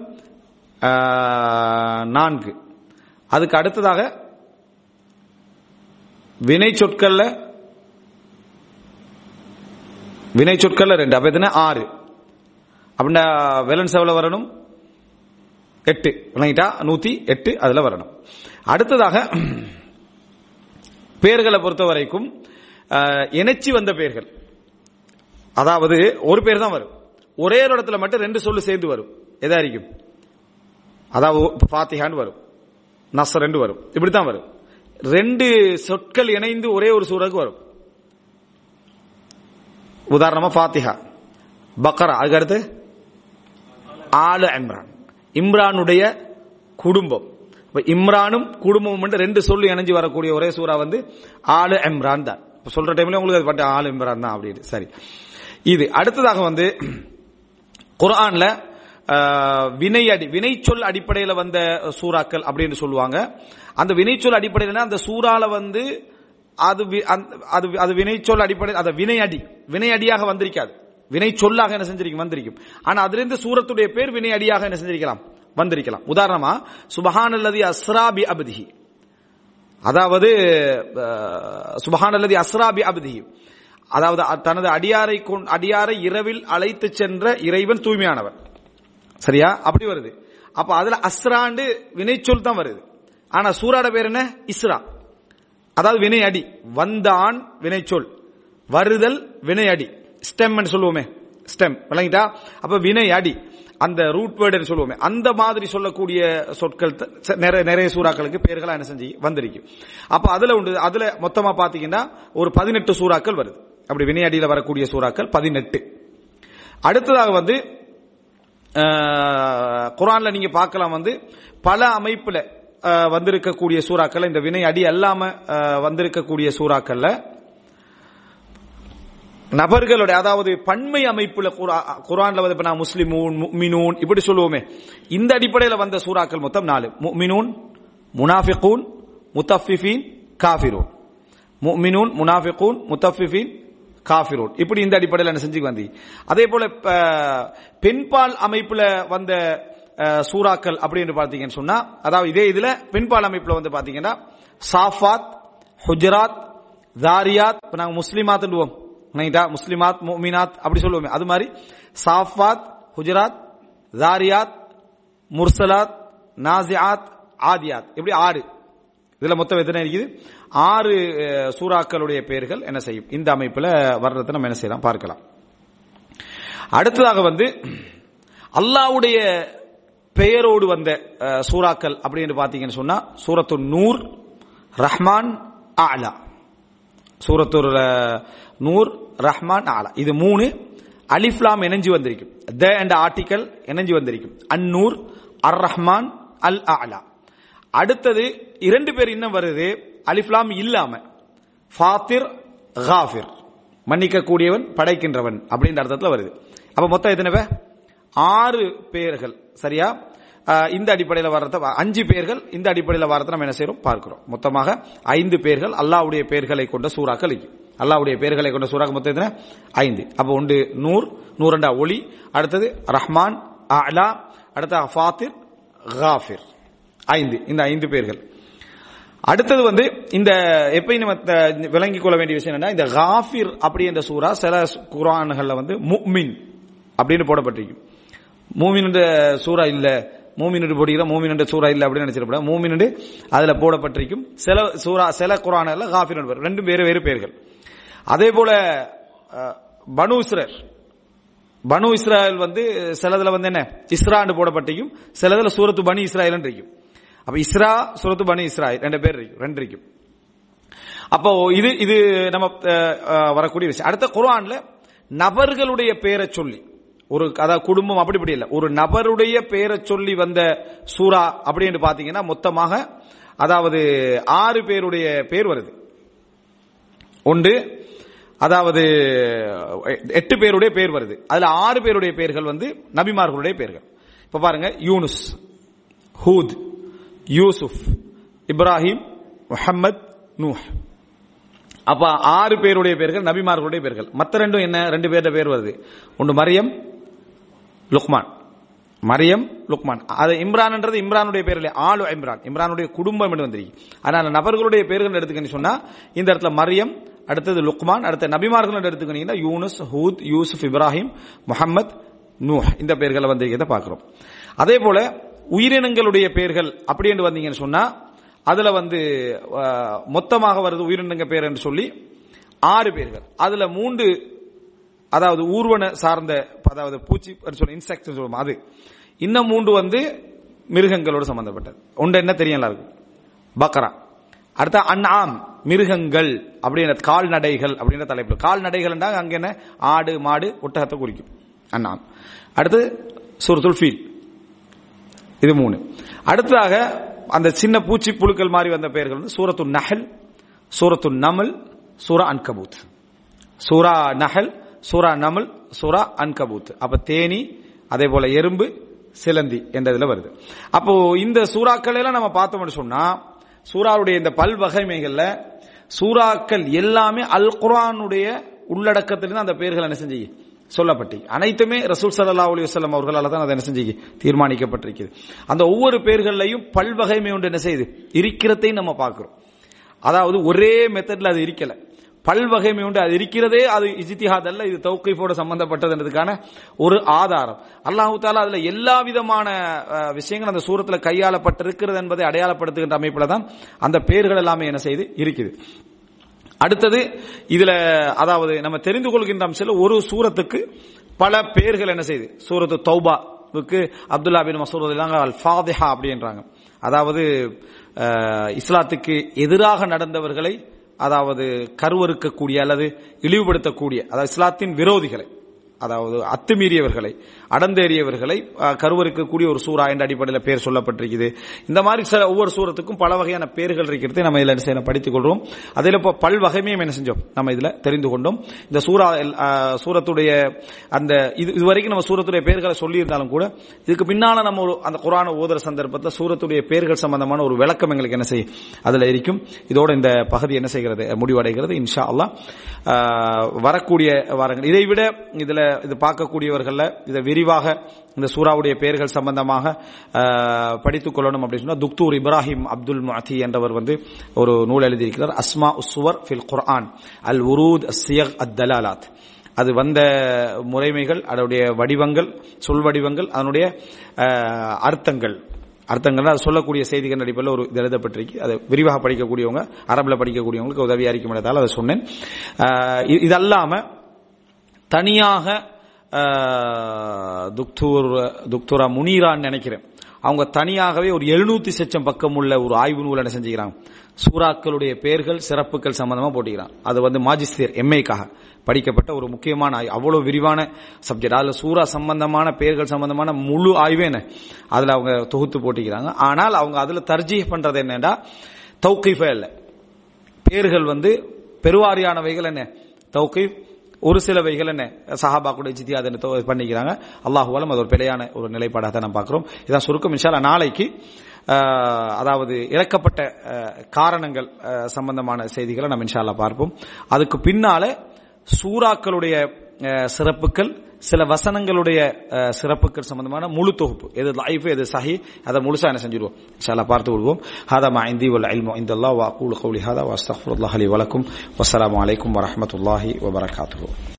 ஆஹ், நான்கு அதுக்கு அடுத்ததாக வினை சொற்கள்ல வினை சொற்கள்ல ரெண்டு அப்ப எத்தனை ஆறு அப்படின்னா வெலன் செவல வரணும் எட்டு விளங்கிட்டா நூத்தி எட்டு அதுல வரணும் அடுத்ததாக பேர்களை பொறுத்த வரைக்கும் அஹ், இணைச்சி வந்த பேர்கள் அதாவது ஒரு பேர் தான் வரும் ஒரே ஒரு இடத்துல மட்டும் ரெண்டு சொல்லு சேர்ந்து வரும் எதா இருக்கும் அதாவது ஃபாத்திஹான்னு வரும் நஸ்ர் ரெண்டு வரும் இப்படித்தான் வரும் ரெண்டு சொற்கள் இணைந்து ஒரே ஒரு சூறாக்கு வரும் உதாரணமா ஃபாத்திஹா பக்கரா அதுக்கு அடுத்து ஆலு இம்ரான் இம்ரானுடைய குடும்பம் இப்ப இம்ரானும் குடும்பமும் மட்டும் ரெண்டு சொல்லு இணைஞ்சு வரக்கூடிய ஒரே சூறா வந்து ஆலு இம்ரான் தான் இப்ப சொல்ற டைம்ல உங்களுக்கு அது பட்ட ஆலு இம்ரான் தான் அப்படின்னு சரி இது அடுத்ததாக வந்து குர்ஆன்ல ஆஹ், வினையடி வினைச்சொல் அடிப்படையில் வந்த சூறாக்கள் அப்படின்னு சொல்லுவாங்க அந்த வினைச்சொல் அடிப்படையில் அந்த சூறால வந்து அது வி- அந்த- அது அது வினைச்சொல் அடிப்படையில் அது வினையடி வினையடியாக வந்திருக்காது வினை சொல்லாக என்ன செஞ்சிருக்கும் வந்திருக்கும் ஆனா அதிலிருந்து சூரத்துடைய பேர் வினையடியாக என்ன செஞ்சிருக்கலாம் வந்திருக்கலாம் உதாரணமா சுபஹானல்லதி அஸ்ராபி அப்திஹி அதாவது அஹ், சுபஹானல்லதி அஸ்ராபி அப்திஹி அதாவது அ- தனது அடியாரை கொண்- அடியாரை இரவில் அழைத்து சென்ற இறைவன் தூய்மையானவர் சரியா அப்படி வருது அப்ப அதுல அஸ்ராண்டு வினைச்சொல் தான் வருது ஆனா சூராட பேர் என்ன இஸ்ரா அதாவது வினை அடி வந்தான் வினைச்சொல் வருதல் வினை அடி ஸ்டெம் சொல்லுவோமே ஸ்டெம் விளங்கிட்டா அப்ப வினை அடி அந்த ரூட் வேர்டு சொல்லுவோமே அந்த மாதிரி சொல்லக்கூடிய சொற்கள் த- ச- நிறைய நிறைய சூறாக்களுக்கு பேர்களா என்ன செஞ்சு வந்திருக்கு அப்ப அதுல உண்டு அதுல மொத்தமா பாத்தீங்கன்னா ஒரு பதினெட்டு சூறாக்கள் வருது அப்படி வினை அடியில வரக்கூடிய சூறாக்கள் பதினெட்டு அடுத்ததாக வந்து அஹ், குர்ஆன்ல நீங்க பார்க்கலாம் வந்து பல அமைப்புல அஹ், வந்திருக்கக்கூடிய சூறாக்கள் இந்த வினை அடி அல்லாம அஹ், வந்திருக்கக்கூடிய சூறாக்கள்ல நபர்களுடைய அதாவது பன்மை அமைப்புல குர்ஆ- குர்ஆன்ல வந்து இப்ப நான் முஸ்லிமூன் முஃமினூன் இப்படி சொல்லுவோமே இந்த அடிப்படையில் வந்த சூறாக்கள் மொத்தம் நாலு முஃமினூன் முனாஃபிகூன் முத்தஃபிஃபீன் காஃபிரூன் முஃமினூன் முனாஃபிகூன் முத்தஃபிஃபீன் காஃபிரூன் இப்படி இந்த அடிப்படையில் என்ன செஞ்சு வந்தி அதே போல ப- பெண்பால் அமைப்புல வந்த அஹ், சூறாக்கள் அப்படின்னு பாத்தீங்கன்னு சொன்னா அதாவது இதே இதுல பெண்பால் அமைப்புல வந்து பாத்தீங்கன்னா சாஃபாத் ஹுஜராத் தாரியாத் இப்ப நாங்க முஸ்லிமாத்துடுவோம் ரைட்டா முஸ்லிமாத் முமினாத் அப்படி சொல்லுவோமே அது மாதிரி சாஃபாத் ஹுஜராத் தாரியாத் முர்சலாத் நாசியாத் ஆதியாத் இப்படி ஆறு இதுல மொத்தம் எத்தனை இருக்குது ஆறு அஹ், சூறாக்களுடைய பெயர்கள் என்ன செய்யும் இந்த அமைப்புல வர்றதை நம்ம என்ன செய்யலாம் பார்க்கலாம் அடுத்ததாக வந்து அல்லாஹ்வுடைய பெயரோடு வந்த அஹ், சூறாக்கள் அப்படின்னு பாத்தீங்கன்னு சொன்னா சூரத்து நூர் ரஹ்மான் ஆலா சூரத்துர் அஹ், நூர் ரஹ்மான் ஆலா இது மூணு அலிஃப்லாம் இணைஞ்சு வந்திருக்கும் த என்ற ஆர்டிக்கல் இணைஞ்சு வந்திருக்கும் அந்நூர் அர் ரஹ்மான் அல் ஆலா அடுத்தது இரண்டு பேர் இன்னும் வருது அலிஃப்லாம் இல்லாம ஃபாத்திர் காஃபிர் மன்னிக்க கூடியவன் படைக்கின்றவன் அப்படின்ற அர்த்தத்துல வருது அப்ப மொத்தம் எத்தனை பேர் ஆறு பேர்கள் சரியா அஹ், இந்த அடிப்படையில் வர்றத அஞ்சு பேர்கள் இந்த அடிப்படையில் வர்றதை நம்ம என்ன செய்யறோம் பார்க்கிறோம் மொத்தமாக ஐந்து பேர்கள் அல்லாஹ்வுடைய பெயர்களை கொண்ட சூறாக்கள் இருக்கு அல்லாஹ்வுடைய பெயர்களை கொண்ட சூறாக்கள் மொத்தம் எத்தனை ஐந்து அப்ப ஒன்று நூர் நூறண்டா ஒளி அடுத்தது ரஹ்மான் அலா அடுத்த ஃபாத்திர் காஃபிர் ஐந்து இந்த ஐந்து பேர்கள் அடுத்தது வந்து இந்த எப்பயும் நம்ம த- விளங்கிக் கொள்ள வேண்டிய விஷயம் என்னன்னா இந்த காஃபிர் அப்படி என்ற சூறா சில குரான்கள்ல வந்து முக்மின் அப்படின்னு போடப்பட்டிருக்கும் மூமின் சூறா இல்ல மூமின் போடுகிற மூமின் சூறா இல்ல அப்படின்னு நினைச்சிருப்பா மூமின் அதுல போடப்பட்டிருக்கும் சில சூறா சில குரான்ல காஃபிர் வரும் ரெண்டும் வேறு வேறு பெயர்கள் அதே போல அஹ், பனு இஸ்ரேல் பனு இஸ்ராயல் வந்து சிலதுல வந்து என்ன இஸ்ரான்னு போடப்பட்டிருக்கும் சிலதுல சூரத்து பனி இஸ்ராயல் இருக்கும் அப்ப இஸ்ரா சூரத்து பனி இஸ்ராயல் ரெண்டு பேர் இருக்கும் ரெண்டு இருக்கும் அப்போ இது இது நம்ம அஹ், அஹ், வரக்கூடிய விஷயம் அடுத்த குர்ஆன்ல நபர்களுடைய பெயரை சொல்லி ஒரு அதாவது குடும்பம் அப்படி இப்படி இல்ல ஒரு நபருடைய பெயரை சொல்லி வந்த சூரா அப்படின்னு பாத்தீங்கன்னா மொத்தமாக அதாவது ஆறு பேருடைய பேர் வருது ஒன்று அதாவது எட்டு பேருடைய பேர் வருது அதுல ஆறு பேருடைய பெயர்கள் வந்து நபிமார்களுடைய பெயர்கள் இப்ப பாருங்க யூனுஸ் ஹூத் யூசுப் இப்ராஹிம் முஹம்மத் நூஹ் அப்ப ஆறு பேருடைய பேர்கள் நபிமார்களுடைய பேர்கள் மத்த ரெண்டும் என்ன ரெண்டு பேருடைய பேர் வருது ஒன்று மரியம் லுக்மான் மரியம் லுக்மான் அது இம்ரான்ன்றது இம்ரானுடைய பேர் இல்லை ஆளு இம்ரான் இம்ரானுடைய குடும்பம் என்று வந்திருக்கு அதனால நபர்களுடைய பேர்கள் எடுத்துக்கன்னு சொன்னா இந்த இடத்துல மரியம் அடுத்தது லுக்மான் அடுத்த நபிமார்கள் எடுத்துக்கிட்டீங்கன்னா யூனுஸ் ஹூத் யூசுப் இப்ராஹிம் முஹம்மத் நூஹ் இந்த பேர்களை வந்திருக்கிறத பார்க்கிறோம் அதே போல உயிரினங்களுடைய பெயர்கள் அப்படி என்று வந்தீங்கன்னு சொன்னா அதுல வந்து அஹ், மொத்தமாக வருது உயிரினங்க பேர் என்று சொல்லி ஆறு பேர்கள் அதுல மூன்று அதாவது ஊர்வன சார்ந்த அதாவது பூச்சி சொல்லி இன்செக்ட் சொல்லுவோம் அது இன்னும் மூன்று வந்து மிருகங்களோடு சம்பந்தப்பட்டது ஒன்று என்ன தெரியும் எல்லாருக்கும் பக்ரா அடுத்த அன்ஆம் மிருகங்கள் அப்படின்ற கால்நடைகள் அப்படின்ற தலைப்பு கால்நடைகள் அங்க என்ன ஆடு மாடு ஒட்டகத்தை குறிக்கும் அன்ஆம் அடுத்து சூரத்துல் ஃபீல் இது மூணு அடுத்ததாக அந்த சின்ன பூச்சி புழுக்கள் மாதிரி வந்த பெயர்கள் வந்து சூரத்து நஹல் சூரத்து நமல் சூரா அன்கபூத் சூரா நஹல் சூரா நமல் சூரா அன்கபூத் அப்ப தேனி அதே போல எறும்பு சிலந்தி என்ற இதுல வருது அப்போ இந்த சூறாக்கள் எல்லாம் நம்ம பார்த்தோம்னு சொன்னா சூறாவுடைய இந்த பல்வகைமைகள்ல சூறாக்கள் எல்லாமே அல் குர்ஆனுடைய உள்ளடக்கத்திலிருந்து அந்த பெயர்கள் என்ன செஞ்சு சொல்லப்பட்டு அனைத்துமே ரசூல் சல்லா அலி வசல்லம் அவர்களால் தான் அதை என்ன செஞ்சு தீர்மானிக்கப்பட்டிருக்கிறது அந்த ஒவ்வொரு பெயர்கள்லையும் பல்வகைமை ஒன்று என்ன செய்யுது இருக்கிறதையும் நம்ம பார்க்கிறோம் அதாவது ஒரே மெத்தட்ல அது இருக்கல பல்வகைமை உண்டு அது இருக்கிறதே அது இஜித்திஹாத் அல்ல இது தௌகைஃபோட சம்பந்தப்பட்டதுன்றதுக்கான ஒரு ஆதாரம் அல்லாஹு தாலா அதுல எல்லா விதமான அஹ், விஷயங்கள் அந்த சூரத்துல கையாளப்பட்டிருக்கிறது என்பதை அடையாளப்படுத்துகின்ற அமைப்புல தான் அந்த பெயர்கள் எல்லாமே என்ன செய்து இருக்குது அடுத்தது இதுல அதாவது நம்ம தெரிந்து கொள்கின்ற அம்சத்தில் ஒரு சூரத்துக்கு பல பெயர்கள் என்ன செய்யுது சூரத்து தௌபாவுக்கு அப்துல்லா பின் மசூத் அல் ஃபாதிஹா அப்படின்றாங்க அதாவது அஹ், இஸ்லாத்துக்கு எதிராக நடந்தவர்களை அதாவது கருவறுக்கக்கூடிய அல்லது இழிவுபடுத்தக்கூடிய அதாவது இஸ்லாத்தின் விரோதிகளை அதாவது அத்துமீறியவர்களை அடந்தேறியவர்களை அஹ், கருவறுக்கக்கூடிய ஒரு சூறா என்ற அடிப்படையில் பேர் சொல்லப்பட்டிருக்குது இந்த மாதிரி சில ஒவ்வொரு சூரத்துக்கும் பல வகையான பேர்கள் இருக்கிறதை நம்ம இதுல என்ன செய்யணும் படித்துக் கொள்றோம் அதில் இப்போ பல்வகைமையும் என்ன செஞ்சோம் நம்ம இதுல தெரிந்து கொண்டோம் இந்த சூரா அஹ், சூரத்துடைய அந்த இது இதுவரைக்கும் நம்ம சூரத்துடைய பேர்களை சொல்லியிருந்தாலும் கூட இதுக்கு பின்னால நம்ம ஒரு அந்த குரான ஓதுற சந்தர்ப்பத்தில் சூரத்துடைய பேர்கள் சம்பந்தமான ஒரு விளக்கம் எங்களுக்கு என்ன செய்யும் அதுல இருக்கும் இதோட இந்த பகுதி என்ன செய்கிறது முடிவடைகிறது இன்ஷா அல்லாஹ் அஹ், வரக்கூடிய வாரங்கள் இதை விட இதுல இது பார்க்கக்கூடியவர்கள்ல இதை விரிவாக இந்த சூறாவுடைய பெயர்கள் சம்பந்தமாக அஹ், படித்துக் கொள்ளணும் அப்படின்னு சொன்னா துக்தூர் இப்ராஹிம் அப்துல் மாத்தி என்றவர் வந்து ஒரு நூல் எழுதியிருக்கிறார் அஸ்மா உஸ்வர் ஃபில் குர்ஆன் அல் உரூத் சியக் அத் தலாலாத் அது வந்த முறைமைகள் அதனுடைய வடிவங்கள் சொல் வடிவங்கள் அதனுடைய அஹ், அர்த்தங்கள் அர்த்தங்கள் அது சொல்லக்கூடிய செய்திகள் அடிப்படையில் ஒரு இது எழுதப்பட்டிருக்கு அதை விரிவாக படிக்கக்கூடியவங்க அரபில் படிக்கக்கூடியவங்களுக்கு உதவியா இருக்கும் இடத்தால் அதை சொன்னேன் அஹ், இது- இது அல்லாம தனியாக அஹ், துக்தூர் துக்துரா முனீரான்னு நினைக்கிறேன் அவங்க தனியாகவே ஒரு எழுநூத்தி சச்சம் பக்கம் உள்ள ஒரு ஆய்வு நூல் என்ன செஞ்சுக்கிறாங்க சூறாக்களுடைய பெயர்கள் சிறப்புகள் சம்பந்தமா போட்டிக்கிறாங்க அது வந்து மாஜிஸ்தியர் எம்ஏக்காக படிக்கப்பட்ட ஒரு முக்கியமான ஆய்வு அவ்வளவு விரிவான சப்ஜெக்ட் அதுல சூறா சம்பந்தமான பெயர்கள் சம்பந்தமான முழு ஆய்வே என்ன அதுல அவங்க தொகுத்து போட்டிக்கிறாங்க ஆனால் அவங்க அதுல தர்ஜீஹ் பண்றது என்னன்னா தௌகீஃபே இல்லை பேர்கள் வந்து பெருவாரியானவைகள் என்ன தௌகீப் ஒரு சிலவைகள் என்ன சஹாபா கூட ஜித்தியாத் என்ன தோ- பண்ணிக்கிறாங்க அல்லாஹுவாலும் அது ஒரு பிழையான ஒரு நிலைப்பாடாக தான் நம்ம பார்க்கிறோம் இதான் சுருக்கம் இன்ஷால்லா நாளைக்கு ஆஹ், அதாவது இறக்கப்பட்ட ஆஹ், காரணங்கள் ஆஹ், சம்பந்தமான செய்திகளை நம்ம இன்ஷால்லா பார்ப்போம் அதுக்கு பின்னால சூறாக்களுடைய ஆஹ், சிறப்புகள் சில வசனங்களுடைய ஆஹ், சிறப்புகள் சம்பந்தமான முழு தொகுப்பு எது லைஃப் எது சஹி அதை முழுசா என்ன செஞ்சிருவோம் இன்ஷால்லா பார்த்து விடுவோம் ஹாதா மா இந்தி வல் இல்மு இந்தல்லாஹ் வா அகூலு கௌலி ஹாதா வா அஸ்தக்ஃபிருல்லாஹி லி வலக்கும் வஸ்ஸலாமு அலைக்கும் வரஹ்மத்துல்லாஹி வபரகாத்துஹு